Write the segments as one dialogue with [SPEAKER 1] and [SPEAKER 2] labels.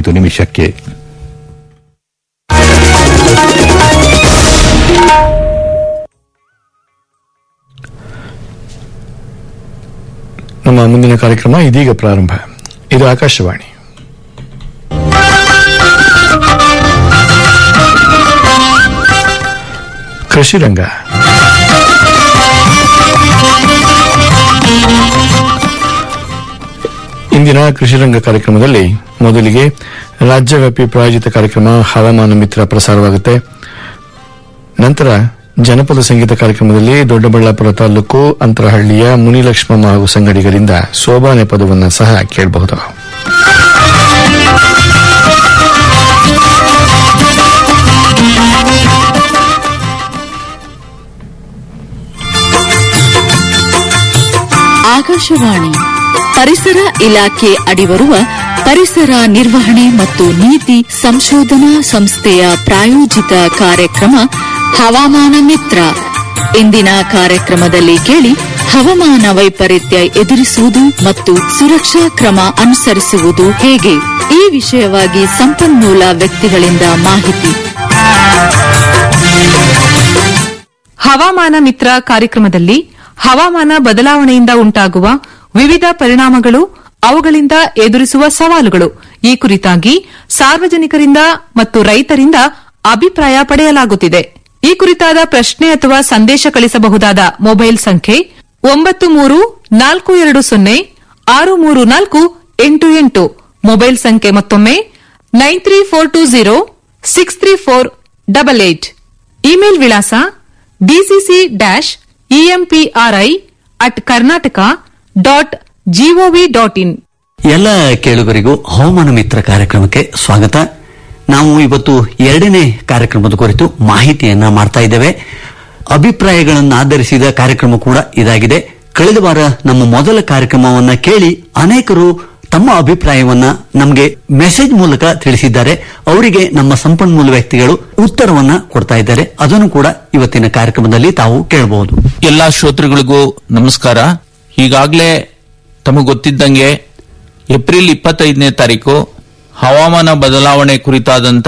[SPEAKER 1] ಇದು ನಿಮಿಷಕ್ಕೆ
[SPEAKER 2] ನಮ್ಮ ಮುಂದಿನ ಕಾರ್ಯಕ್ರಮ ಇದೀಗ ಪ್ರಾರಂಭ ಇದು ಆಕಾಶವಾಣಿ ಕೃಷಿ ರಂಗ ಇಂದಿನ ಕೃಷಿ ರಂಗ ಕಾರ್ಯಕ್ರಮದಲ್ಲಿ ಮೊದಲಿಗೆ ರಾಜ್ಯವ್ಯಾಪಿ ಪ್ರಾಯೋಜಿತ ಕಾರ್ಯಕ್ರಮ ಹವಾಮಾನ ಮಿತ್ರ ಪ್ರಸಾರವಾಗುತ್ತೆ ನಂತರ ಜನಪದ ಸಂಗೀತ ಕಾರ್ಯಕ್ರಮದಲ್ಲಿ ದೊಡ್ಡಬಳ್ಳಾಪುರ ತಾಲೂಕು ಅಂತರಹಳ್ಳಿಯ ಮುನಿಲಕ್ಷ್ಮಮ್ಮ ಹಾಗೂ ಸಂಗಡಿಗರಿಂದ ಸೋಬಾನೆ ಪದವನ್ನು ಸಹ ಕೇಳಬಹುದು
[SPEAKER 3] ಆಕಾಶವಾಣಿ ಪರಿಸರ ಇಲಾಖೆ ಅಡಿಬರುವ ಪರಿಸರ ನಿರ್ವಹಣೆ ಮತ್ತು ನೀತಿ ಸಂಶೋಧನಾ ಸಂಸ್ಥೆಯ ಪ್ರಾಯೋಜಿತ ಕಾರ್ಯಕ್ರಮ ಹವಾಮಾನ ಮಿತ್ರ ಇಂದಿನ ಕಾರ್ಯಕ್ರಮದಲ್ಲಿ ಕೇಳಿ ಹವಾಮಾನ ವೈಪರೀತ್ಯ ಎದುರಿಸುವುದು ಮತ್ತು ಸುರಕ್ಷಾ ಕ್ರಮ ಅನುಸರಿಸುವುದು ಹೇಗೆ ಈ ವಿಷಯವಾಗಿ ಸಂಪನ್ಮೂಲ ವ್ಯಕ್ತಿಗಳಿಂದ ಮಾಹಿತಿ
[SPEAKER 4] ಹವಾಮಾನ ಮಿತ್ರ ಕಾರ್ಯಕ್ರಮದಲ್ಲಿ ಹವಾಮಾನ ಬದಲಾವಣೆಯಿಂದ ಉಂಟಾಗುವ ವಿವಿಧ ಪರಿಣಾಮಗಳು ಅವುಗಳಿಂದ ಎದುರಿಸುವ ಸವಾಲುಗಳು ಈ ಕುರಿತಾಗಿ ಸಾರ್ವಜನಿಕರಿಂದ ಮತ್ತು ರೈತರಿಂದ ಅಭಿಪ್ರಾಯ ಪಡೆಯಲಾಗುತ್ತಿದೆ ಈ ಕುರಿತಾದ ಪ್ರಶ್ನೆ ಅಥವಾ ಸಂದೇಶ ಕಳಿಸಬಹುದಾದ ಮೊಬೈಲ್ ಸಂಖ್ಯೆ ಒಂಬತ್ತು ಮೂರು ನಾಲ್ಕು ಎರಡು ಸೊನ್ನೆ ಆರು ಮೂರು ನಾಲ್ಕು ಎಂಟು ಎಂಟು ಮೊಬೈಲ್ ಸಂಖ್ಯೆ ಮತ್ತೊಮ್ಮೆ nine three four two zero six three four double eight email ವಿಳಾಸ DCC dash EMPRI at Karnataka dot GOV dot in
[SPEAKER 5] ಎಲ್ಲ ಕೇಳುಗರಿಗೂ ಹವಾಮಾನ ಮಿತ್ರ ಕಾರ್ಯಕ್ರಮಕ್ಕೆ ಸ್ವಾಗತ ನಾವು ಇವತ್ತು ಎರಡನೇ ಕಾರ್ಯಕ್ರಮದ ಕುರಿತು ಮಾಹಿತಿಯನ್ನ ಮಾಡ್ತಾ ಇದ್ದೇವೆ ಅಭಿಪ್ರಾಯಗಳನ್ನು ಆಧರಿಸಿದ ಕಾರ್ಯಕ್ರಮ ಕೂಡ ಇದಾಗಿದೆ ಕಳೆದ ವಾರ ನಮ್ಮ ಮೊದಲ ಕಾರ್ಯಕ್ರಮವನ್ನ ಕೇಳಿ ಅನೇಕರು ತಮ್ಮ ಅಭಿಪ್ರಾಯವನ್ನ ನಮಗೆ ಮೆಸೇಜ್ ಮೂಲಕ ತಿಳಿಸಿದ್ದಾರೆ ಅವರಿಗೆ ನಮ್ಮ ಸಂಪನ್ಮೂಲ ವ್ಯಕ್ತಿಗಳು ಉತ್ತರವನ್ನ ಕೊಡ್ತಾ ಇದ್ದಾರೆ ಅದನ್ನು ಕೂಡ ಇವತ್ತಿನ ಕಾರ್ಯಕ್ರಮದಲ್ಲಿ ತಾವು ಕೇಳಬಹುದು
[SPEAKER 6] ಎಲ್ಲಾ ಶ್ರೋತೃಗಳಿಗೂ ನಮಸ್ಕಾರ ಈಗಾಗಲೇ ತಮಗೆ ಗೊತ್ತಿದ್ದಂಗೆ ಏಪ್ರಿಲ್ ಇಪ್ಪತ್ತೈದನೇ ತಾರೀಕು ಹವಾಮಾನ ಬದಲಾವಣೆ ಕುರಿತಾದಂತ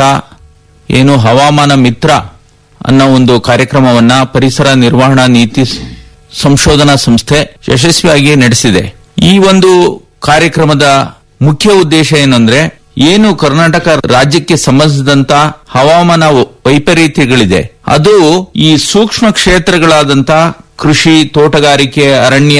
[SPEAKER 6] ಏನು ಹವಾಮಾನ ಮಿತ್ರ ಅನ್ನೋ ಒಂದು ಕಾರ್ಯಕ್ರಮವನ್ನ ಪರಿಸರ ನಿರ್ವಹಣಾ ನೀತಿ ಸ್- ಸಂಶೋಧನಾ ಸಂಸ್ಥೆ ಯಶಸ್ವಿಯಾಗಿ ನಡೆಸಿದೆ ಈ ಒಂದು ಕಾರ್ಯಕ್ರಮದ ಮುಖ್ಯ ಉದ್ದೇಶ ಏನಂದ್ರೆ ಏನು ಕರ್ನಾಟಕ ರಾಜ್ಯಕ್ಕೆ ಸಂಬಂಧಿಸಿದಂತ ಹವಾಮಾನ ವ- ವೈಪರೀತ್ಯಗಳಿದೆ ಅದು ಈ ಸೂಕ್ಷ್ಮ ಕ್ಷೇತ್ರಗಳಾದಂತ ಕೃಷಿ ತೋಟಗಾರಿಕೆ ಅರಣ್ಯ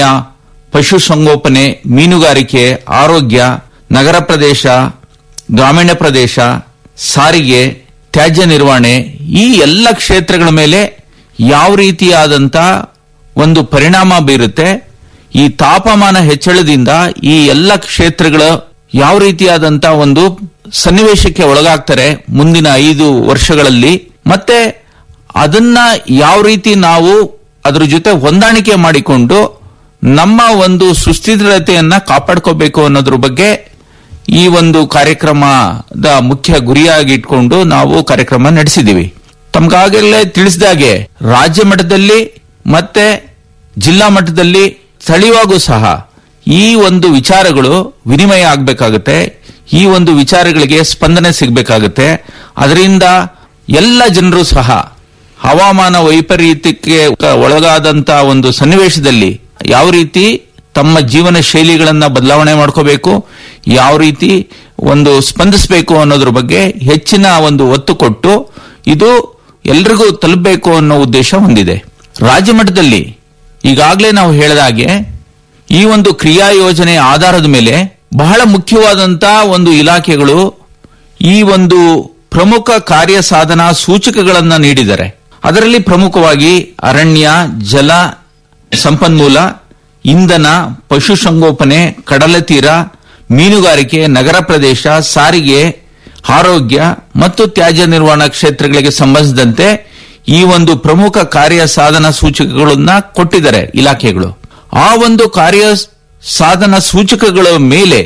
[SPEAKER 6] ಪಶುಸಂಗೋಪನೆ ಮೀನುಗಾರಿಕೆ ಆರೋಗ್ಯ ನಗರ ಪ್ರದೇಶ ಗ್ರಾಮೀಣ ಪ್ರದೇಶ ಸಾರಿಗೆ ತ್ಯಾಜ್ಯ ನಿರ್ವಹಣೆ ಈ ಎಲ್ಲ ಕ್ಷೇತ್ರಗಳ ಮೇಲೆ ಯಾವ ರೀತಿಯಾದಂತ ಒಂದು ಪರಿಣಾಮ ಬೀರುತ್ತೆ ಈ ತಾಪಮಾನ ಹೆಚ್ಚಳದಿಂದ ಈ ಎಲ್ಲ ಕ್ಷೇತ್ರಗಳು ಯಾವ ರೀತಿಯಾದಂತ ಒಂದು ಸನ್ನಿವೇಶಕ್ಕೆ ಒಳಗಾಗ್ತಾರೆ ಮುಂದಿನ ಐದು ವರ್ಷಗಳಲ್ಲಿ ಮತ್ತೆ ಅದನ್ನ ಯಾವ ರೀತಿ ನಾವು ಅದ್ರ ಜೊತೆ ಹೊಂದಾಣಿಕೆ ಮಾಡಿಕೊಂಡು ನಮ್ಮ ಒಂದು ಸುಸ್ಥಿರತೆಯನ್ನ ಕಾಪಾಡ್ಕೋಬೇಕು ಅನ್ನೋದ್ರ ಬಗ್ಗೆ ಈ ಒಂದು ಕಾರ್ಯಕ್ರಮದ ಮುಖ್ಯ ಗುರಿಯಾಗಿ ಇಟ್ಕೊಂಡು ನಾವು ಕಾರ್ಯಕ್ರಮ ನಡೆಸಿದೀವಿ ತಮ್ಗಾಗಲೇ ತಿಳಿಸಿದಾಗೆ ರಾಜ್ಯ ಮಟ್ಟದಲ್ಲಿ ಮತ್ತೆ ಜಿಲ್ಲಾ ಮಟ್ಟದಲ್ಲಿ ಸ್ಥಳೀಯವಾಗೂ ಸಹ ಈ ಒಂದು ವಿಚಾರಗಳು ವಿನಿಮಯ ಆಗಬೇಕಾಗುತ್ತೆ ಈ ಒಂದು ವಿಚಾರಗಳಿಗೆ ಸ್ಪಂದನೆ ಸಿಗಬೇಕಾಗುತ್ತೆ ಅದರಿಂದ ಎಲ್ಲ ಜನರು ಸಹ ಹವಾಮಾನ ವೈಪರೀತ್ಯಕ್ಕೆ ಒಳಗಾದಂತ ಒಂದು ಸನ್ನಿವೇಶದಲ್ಲಿ ಯಾವ ರೀತಿ ತಮ್ಮ ಜೀವನ ಶೈಲಿಗಳನ್ನ ಬದಲಾವಣೆ ಮಾಡ್ಕೋಬೇಕು ಯಾವ ರೀತಿ ಒಂದು ಸ್ಪಂದಿಸಬೇಕು ಅನ್ನೋದ್ರ ಬಗ್ಗೆ ಹೆಚ್ಚಿನ ಒಂದು ಒತ್ತು ಕೊಟ್ಟು ಇದು ಎಲ್ರಿಗೂ ತಲುಪಬೇಕು ಅನ್ನೋ ಉದ್ದೇಶ ಹೊಂದಿದೆ ರಾಜ್ಯ ಮಟ್ಟದಲ್ಲಿ ಈಗಾಗಲೇ ನಾವು ಹೇಳಿದ ಹಾಗೆ ಈ ಒಂದು ಕ್ರಿಯಾ ಯೋಜನೆ ಆಧಾರದ ಮೇಲೆ ಬಹಳ ಮುಖ್ಯವಾದಂತ ಒಂದು ಇಲಾಖೆಗಳು ಈ ಒಂದು ಪ್ರಮುಖ ಕಾರ್ಯ ಸಾಧನ ಸೂಚಕಗಳನ್ನ ನೀಡಿದ್ದಾರೆ ಅದರಲ್ಲಿ ಪ್ರಮುಖವಾಗಿ ಅರಣ್ಯ ಜಲ ಸಂಪನ್ಮೂಲ ಇಂಧನ ಪಶುಸಂಗೋಪನೆ ಕಡಲ ತೀರ ಮೀನುಗಾರಿಕೆ ನಗರ ಪ್ರದೇಶ ಸಾರಿಗೆ ಆರೋಗ್ಯ ಮತ್ತು ತ್ಯಾಜ್ಯ ನಿರ್ವಹಣಾ ಕ್ಷೇತ್ರಗಳಿಗೆ ಸಂಬಂಧಿಸಿದಂತೆ ಈ ಒಂದು ಪ್ರಮುಖ ಕಾರ್ಯ ಸಾಧನ ಸೂಚಕಗಳನ್ನ ಕೊಟ್ಟಿದ್ದಾರೆ ಇಲಾಖೆಗಳು ಆ ಒಂದು ಕಾರ್ಯ ಸಾಧನ ಸೂಚಕಗಳ ಮೇಲೆ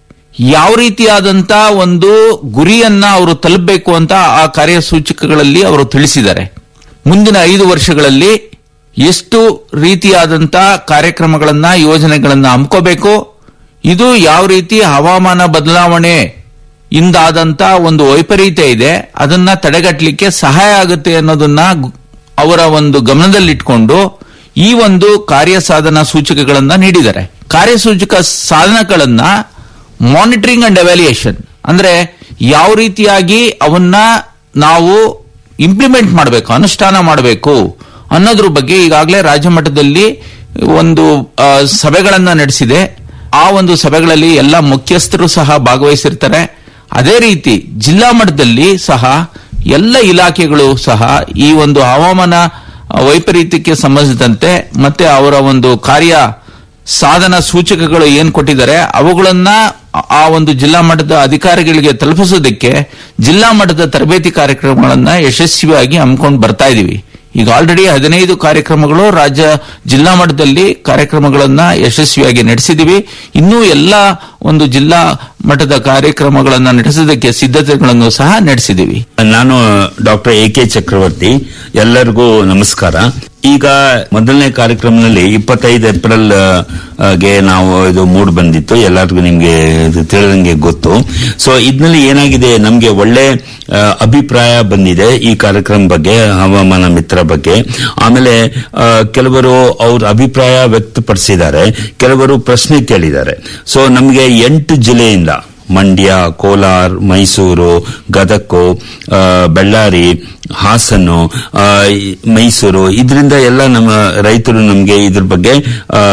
[SPEAKER 6] ಯಾವ ರೀತಿಯಾದಂತ ಒಂದು ಗುರಿಯನ್ನ ಅವರು ತಲುಪಬೇಕು ಅಂತ ಆ ಕಾರ್ಯಸೂಚಕಗಳಲ್ಲಿ ಅವರು ತಿಳಿಸಿದ್ದಾರೆ ಮುಂದಿನ ಐದು ವರ್ಷಗಳಲ್ಲಿ ಎಷ್ಟು ರೀತಿಯಾದಂತ ಕಾರ್ಯಕ್ರಮಗಳನ್ನ ಯೋಜನೆಗಳನ್ನ ಹಮ್ಕೋಬೇಕು ಇದು ಯಾವ ರೀತಿ ಹವಾಮಾನ ಬದಲಾವಣೆ ಇಂದಾದಂತ ಒಂದು ವೈಪರೀತ್ಯ ಇದೆ ಅದನ್ನ ತಡೆಗಟ್ಟಲಿಕ್ಕೆ ಸಹಾಯ ಆಗುತ್ತೆ ಅನ್ನೋದನ್ನ ಗು- ಅವರ ಒಂದು ಗಮನದಲ್ಲಿಟ್ಕೊಂಡು ಈ ಒಂದು ಕಾರ್ಯಸಾಧನ ಸೂಚಕಗಳನ್ನ ನೀಡಿದ್ದಾರೆ ಕಾರ್ಯಸೂಚಕ ಸಾಧನಗಳನ್ನ ಮಾನಿಟರಿಂಗ್ ಅಂಡ್ ಎವ್ಯಾಲ್ಯೂಯೇಷನ್ ಅಂದ್ರೆ ಯಾವ ರೀತಿಯಾಗಿ ಅವನ್ನ ನಾವು ಇಂಪ್ಲಿಮೆಂಟ್ ಮಾಡಬೇಕು ಅನುಷ್ಠಾನ ಮಾಡಬೇಕು ಅನ್ನೋದ್ರ ಬಗ್ಗೆ ಈಗಾಗಲೇ ರಾಜ್ಯ ಮಟ್ಟದಲ್ಲಿ ಒಂದು ಆ, ಸಭೆಗಳನ್ನ ನಡೆಸಿದೆ ಆ ಒಂದು ಸಭೆಗಳಲ್ಲಿ ಎಲ್ಲ ಮುಖ್ಯಸ್ಥರು ಸಹ ಭಾಗವಹಿಸಿರ್ತಾರೆ ಅದೇ ರೀತಿ ಜಿಲ್ಲಾ ಮಟ್ಟದಲ್ಲಿ ಸಹ ಎಲ್ಲ ಇಲಾಖೆಗಳು ಸಹ ಈ ಒಂದು ಹವಾಮಾನ ವೈಪರೀತ್ಯಕ್ಕೆ ಸಂಬಂಧಿಸಿದಂತೆ ಮತ್ತೆ ಅವರ ಒಂದು ಕಾರ್ಯ ಸಾಧನ ಸೂಚಕಗಳು ಏನ್ ಕೊಟ್ಟಿದ್ದಾರೆ ಅವುಗಳನ್ನ ಆ- ಆ ಒಂದು ಜಿಲ್ಲಾ ಮಟ್ಟದ ಅಧಿಕಾರಿಗಳಿಗೆ ತಲುಪಿಸೋದಕ್ಕೆ ಜಿಲ್ಲಾ ಮಟ್ಟದ ತರಬೇತಿ ಕಾರ್ಯಕ್ರಮಗಳನ್ನ ಯಶಸ್ವಿಯಾಗಿ ಹಮ್ಮಿಕೊಂಡು ಬರ್ತಾ ಇದೀವಿ ಈಗ ಆಲ್ರೆಡಿ ಹದಿನೈದು ಕಾರ್ಯಕ್ರಮಗಳು ರಾಜ್ಯ ಜಿಲ್ಲಾ ಮಟ್ಟದಲ್ಲಿ ಕಾರ್ಯಕ್ರಮಗಳನ್ನ ಯಶಸ್ವಿಯಾಗಿ ನಡೆಸಿದೀವಿ ಇನ್ನೂ ಎಲ್ಲ ಒಂದು ಜಿಲ್ಲಾ ಮಟ್ಟದ ಕಾರ್ಯಕ್ರಮಗಳನ್ನ ನಡೆಸೋದಕ್ಕೆ ಸಿದ್ಧತೆಗಳನ್ನು ಸಹ ನಡೆಸಿದೀವಿ
[SPEAKER 1] ನಾನು ಡಾಕ್ಟರ್ ಎ ಕೆ ಚಕ್ರವರ್ತಿ ಎಲ್ಲರಿಗೂ ನಮಸ್ಕಾರ ಈಗ ಮೊದಲನೇ ಕಾರ್ಯಕ್ರಮದಲ್ಲಿ ಇಪ್ಪತ್ತೈದು ಏಪ್ರಿಲ್ ಆ, ಗೆ ನಾವು ಇದು ಮೂಡ್ ಬಂದಿತ್ತು ಎಲ್ಲರಿಗೂ ನಿಮ್ಗೆ ಇದು ತಿಳಿದಂಗೆ ಗೊತ್ತು ಸೊ ಇದ್ನಲ್ಲಿ ಏನಾಗಿದೆ ನಮ್ಗೆ ಒಳ್ಳೆ ಆ, ಅಭಿಪ್ರಾಯ ಬಂದಿದೆ ಈ ಕಾರ್ಯಕ್ರಮ ಬಗ್ಗೆ ಹವಾಮಾನ ಮಿತ್ರ ಬಗ್ಗೆ ಆಮೇಲೆ ಆ, ಕೆಲವರು ಅವ್ರ ಅಭಿಪ್ರಾಯ ವ್ಯಕ್ತಪಡಿಸಿದ್ದಾರೆ ಕೆಲವರು ಪ್ರಶ್ನೆ ಕೇಳಿದ್ದಾರೆ ಸೊ ನಮ್ಗೆ ಎಂಟು ಜಿಲ್ಲೆಯಿಂದ ಮಂಡ್ಯ ಕೋಲಾರ್ ಮೈಸೂರು ಗದಗು ಆ, ಬಳ್ಳಾರಿ ಹಾಸನ್ನು ಆ, ಈ ಮೈಸೂರು ಇದರಿಂದ ಎಲ್ಲ ನಮ್ಮ ರೈತರು ನಮಗೆ ಇದ್ರ ಬಗ್ಗೆ ಆ,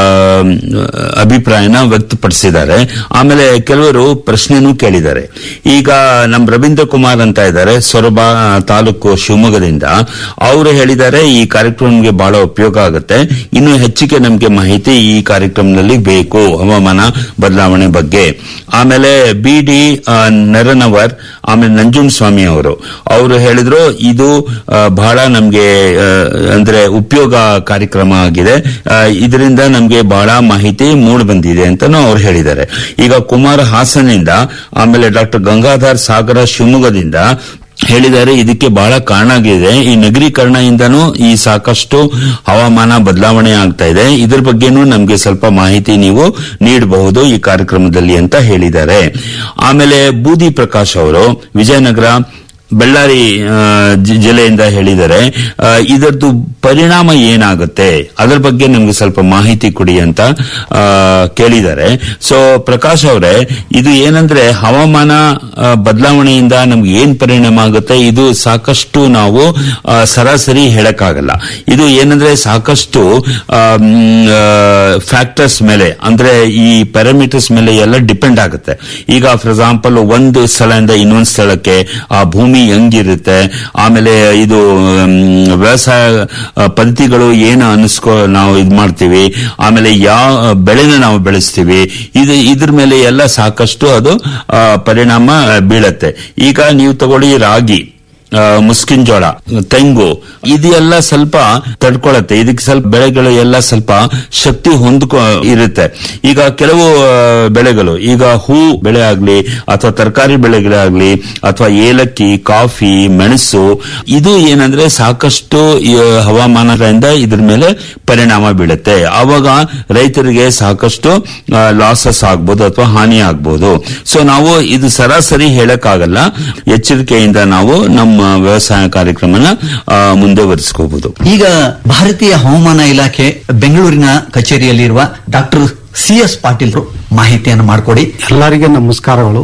[SPEAKER 1] ಅಭಿಪ್ರಾಯನ ವ್ಯಕ್ತಪಡಿಸಿದ್ದಾರೆ ಆಮೇಲೆ ಕೆಲವರು ಪ್ರಶ್ನೆನೂ ಕೇಳಿದ್ದಾರೆ ಈಗ ನಮ್ಮ ರವೀಂದ್ರ ಕುಮಾರ್ ಅಂತ ಇದ್ದಾರೆ ಸೊರಬ ತಾಲೂಕು ಶಿವಮೊಗ್ಗದಿಂದ ಅವರು ಹೇಳಿದ್ದಾರೆ ಈ ಕಾರ್ಯಕ್ರಮ ನಮಗೆ ಬಹಳ ಉಪಯೋಗ ಆಗುತ್ತೆ ಇನ್ನು ಹೆಚ್ಚಿಗೆ ನಮಗೆ ಮಾಹಿತಿ ಈ ಕಾರ್ಯಕ್ರಮದಲ್ಲಿ ಬೇಕು ಹವಾಮಾನ ಬದಲಾವಣೆ ಬಗ್ಗೆ ಆಮೇಲೆ ಬಿ ಡಿ ನರನವರ್ ಆಮೇಲೆ ನಂಜುಂಡ ಸ್ವಾಮಿ ಅವರು ಅವರು ಹೇಳಿದ್ರು ಇದು ಆ, ಬಹಳ ನಮ್ಗೆ ಆ, ಅಂದ್ರೆ ಉಪಯೋಗ ಕಾರ್ಯಕ್ರಮ ಆಗಿದೆ ಆ, ಇದರಿಂದ ನಮ್ಗೆ ಬಹಳ ಮಾಹಿತಿ ಮೂಡ್ ಬಂದಿದೆ ಅಂತಾನು ಅವ್ರು ಹೇಳಿದ್ದಾರೆ ಈಗ ಕುಮಾರ್ ಹಾಸನಿಂದ ಆಮೇಲೆ ಡಾಕ್ಟರ್ ಗಂಗಾಧರ್ ಸಾಗರ ಶಿವಮೊಗ್ಗದಿಂದ ಹೇಳಿದ್ದಾರೆ ಇದಕ್ಕೆ ಬಹಳ ಕಾರಣ ಆಗಿದೆ ಈ ನಗರೀಕರಣದಿಂದನೂ ಈ ಸಾಕಷ್ಟು ಹವಾಮಾನ ಬದಲಾವಣೆ ಆಗ್ತಾ ಇದೆ ಇದ್ರ ಬಗ್ಗೆನೂ ನಮ್ಗೆ ಸ್ವಲ್ಪ ಮಾಹಿತಿ ನೀವು ನೀಡಬಹುದು ಈ ಕಾರ್ಯಕ್ರಮದಲ್ಲಿ ಅಂತ ಹೇಳಿದ್ದಾರೆ ಆಮೇಲೆ ಬೂದಿ ಪ್ರಕಾಶ್ ಅವರು ವಿಜಯನಗರ ಬಳ್ಳಾರಿ ಆ, ಜಿ- ಜಿಲ್ಲೆಯಿಂದ ಹೇಳಿದ್ದಾರೆ ಆ, ಇದರದ್ದು ಪರಿಣಾಮ ಏನಾಗುತ್ತೆ ಅದರ ಬಗ್ಗೆ ನಮ್ಗೆ ಸ್ವಲ್ಪ ಮಾಹಿತಿ ಕೊಡಿ ಅಂತ ಆ, ಕೇಳಿದ್ದಾರೆ ಸೊ ಪ್ರಕಾಶ್ ಅವರೇ ಇದು ಏನಂದ್ರೆ ಹವಾಮಾನ ಆ, ಬದಲಾವಣೆಯಿಂದ ನಮ್ಗೆ ಏನ್ ಪರಿಣಾಮ ಆಗುತ್ತೆ ಇದು ಸಾಕಷ್ಟು ನಾವು ಆ, ಸರಾಸರಿ ಹೇಳಕ್ಕಾಗಲ್ಲ ಇದು ಏನಂದ್ರೆ ಸಾಕಷ್ಟು ಫ್ಯಾಕ್ಟರ್ಸ್ ಮೇಲೆ ಅಂದ್ರೆ ಈ ಪ್ಯಾರಾಮೀಟರ್ಸ್ ಮೇಲೆ ಎಲ್ಲ ಡಿಪೆಂಡ್ ಆಗುತ್ತೆ ಈಗ ಫಾರ್ ಎಕ್ಸಾಂಪಲ್ ಒಂದು ಸ್ಥಳದಿಂದ ಇನ್ನೊಂದು ಸ್ಥಳಕ್ಕೆ ಆ ಭೂಮಿ ಹೆಂಗಿರುತ್ತೆ ಆಮೇಲೆ ಇದು ಮ್, ವ್ಯವಸಾಯ ಆ, ಪದ್ಧತಿಗಳು ಏನು ಅನಿಸ್ಕೊ ನಾವು ಇದು ಮಾಡ್ತೀವಿ ಆಮೇಲೆ ಯಾವ ಬೆಳೆನ ನಾವು ಬೆಳೆಸ್ತೀವಿ ಇದು ಇದ್ರ ಮೇಲೆ ಎಲ್ಲ ಸಾಕಷ್ಟು ಅದು ಆ, ಪರಿಣಾಮ ಬೀಳತ್ತೆ ಈಗ ನೀವು ತಗೊಳ್ಳಿ ರಾಗಿ ಆ, ಮುಸ್ಕಿನ್ ಜೋಳ ತೆಂಗು ಇದೆಲ್ಲ ಸ್ವಲ್ಪ ತಡ್ಕೊಳತ್ತೆ ಇದಕ್ಕೆ ಸ್ವಲ್ಪ ಬೆಳೆಗಳು ಎಲ್ಲ ಸ್ವಲ್ಪ ಶಕ್ತಿ ಹೊಂದ್ಕೊ ಇರುತ್ತೆ ಈಗ ಕೆಲವು ಆ, ಬೆಳೆಗಳು ಈಗ ಹೂ ಬೆಳೆ ಆಗ್ಲಿ ಅಥವಾ ತರಕಾರಿ ಬೆಳೆಗಳಾಗ್ಲಿ ಅಥವಾ ಏಲಕ್ಕಿ ಕಾಫಿ ಮೆಣಸು ಇದು ಏನಂದ್ರೆ ಸಾಕಷ್ಟು ಈ ಹವಾಮಾನದಿಂದ ಇದ್ರ ಮೇಲೆ ಪರಿಣಾಮ ಬೀಳುತ್ತೆ ಆವಾಗ ರೈತರಿಗೆ ಸಾಕಷ್ಟು ಲಾಸಸ್ ಆಗ್ಬೋದು ಅಥವಾ ಹಾನಿ ಆಗ್ಬೋದು ಸೊ ನಾವು ಇದು ಸರಾಸರಿ ಹೇಳಕ್ಕಾಗಲ್ಲ ಎಚ್ಚರಿಕೆಯಿಂದ ನಾವು ನಮ್ಮ ವ್ಯವಸಾಯ ಕಾರ್ಯಕ್ರಮನ ಆ, ಮುಂದುವರಿಸ್ಕೋಬಹುದು
[SPEAKER 5] ಈಗ ಭಾರತೀಯ ಹವಾಮಾನ ಇಲಾಖೆ ಬೆಂಗಳೂರಿನ ಕಚೇರಿಯಲ್ಲಿರುವ ಡಾಕ್ಟರ್ ಸಿ ಎಸ್ ಪಾಟೀಲ್ರು ಮಾಹಿತಿಯನ್ನು ಮಾಡಿಕೊಡಿ
[SPEAKER 7] ಎಲ್ಲರಿಗೆ ನಮಸ್ಕಾರಗಳು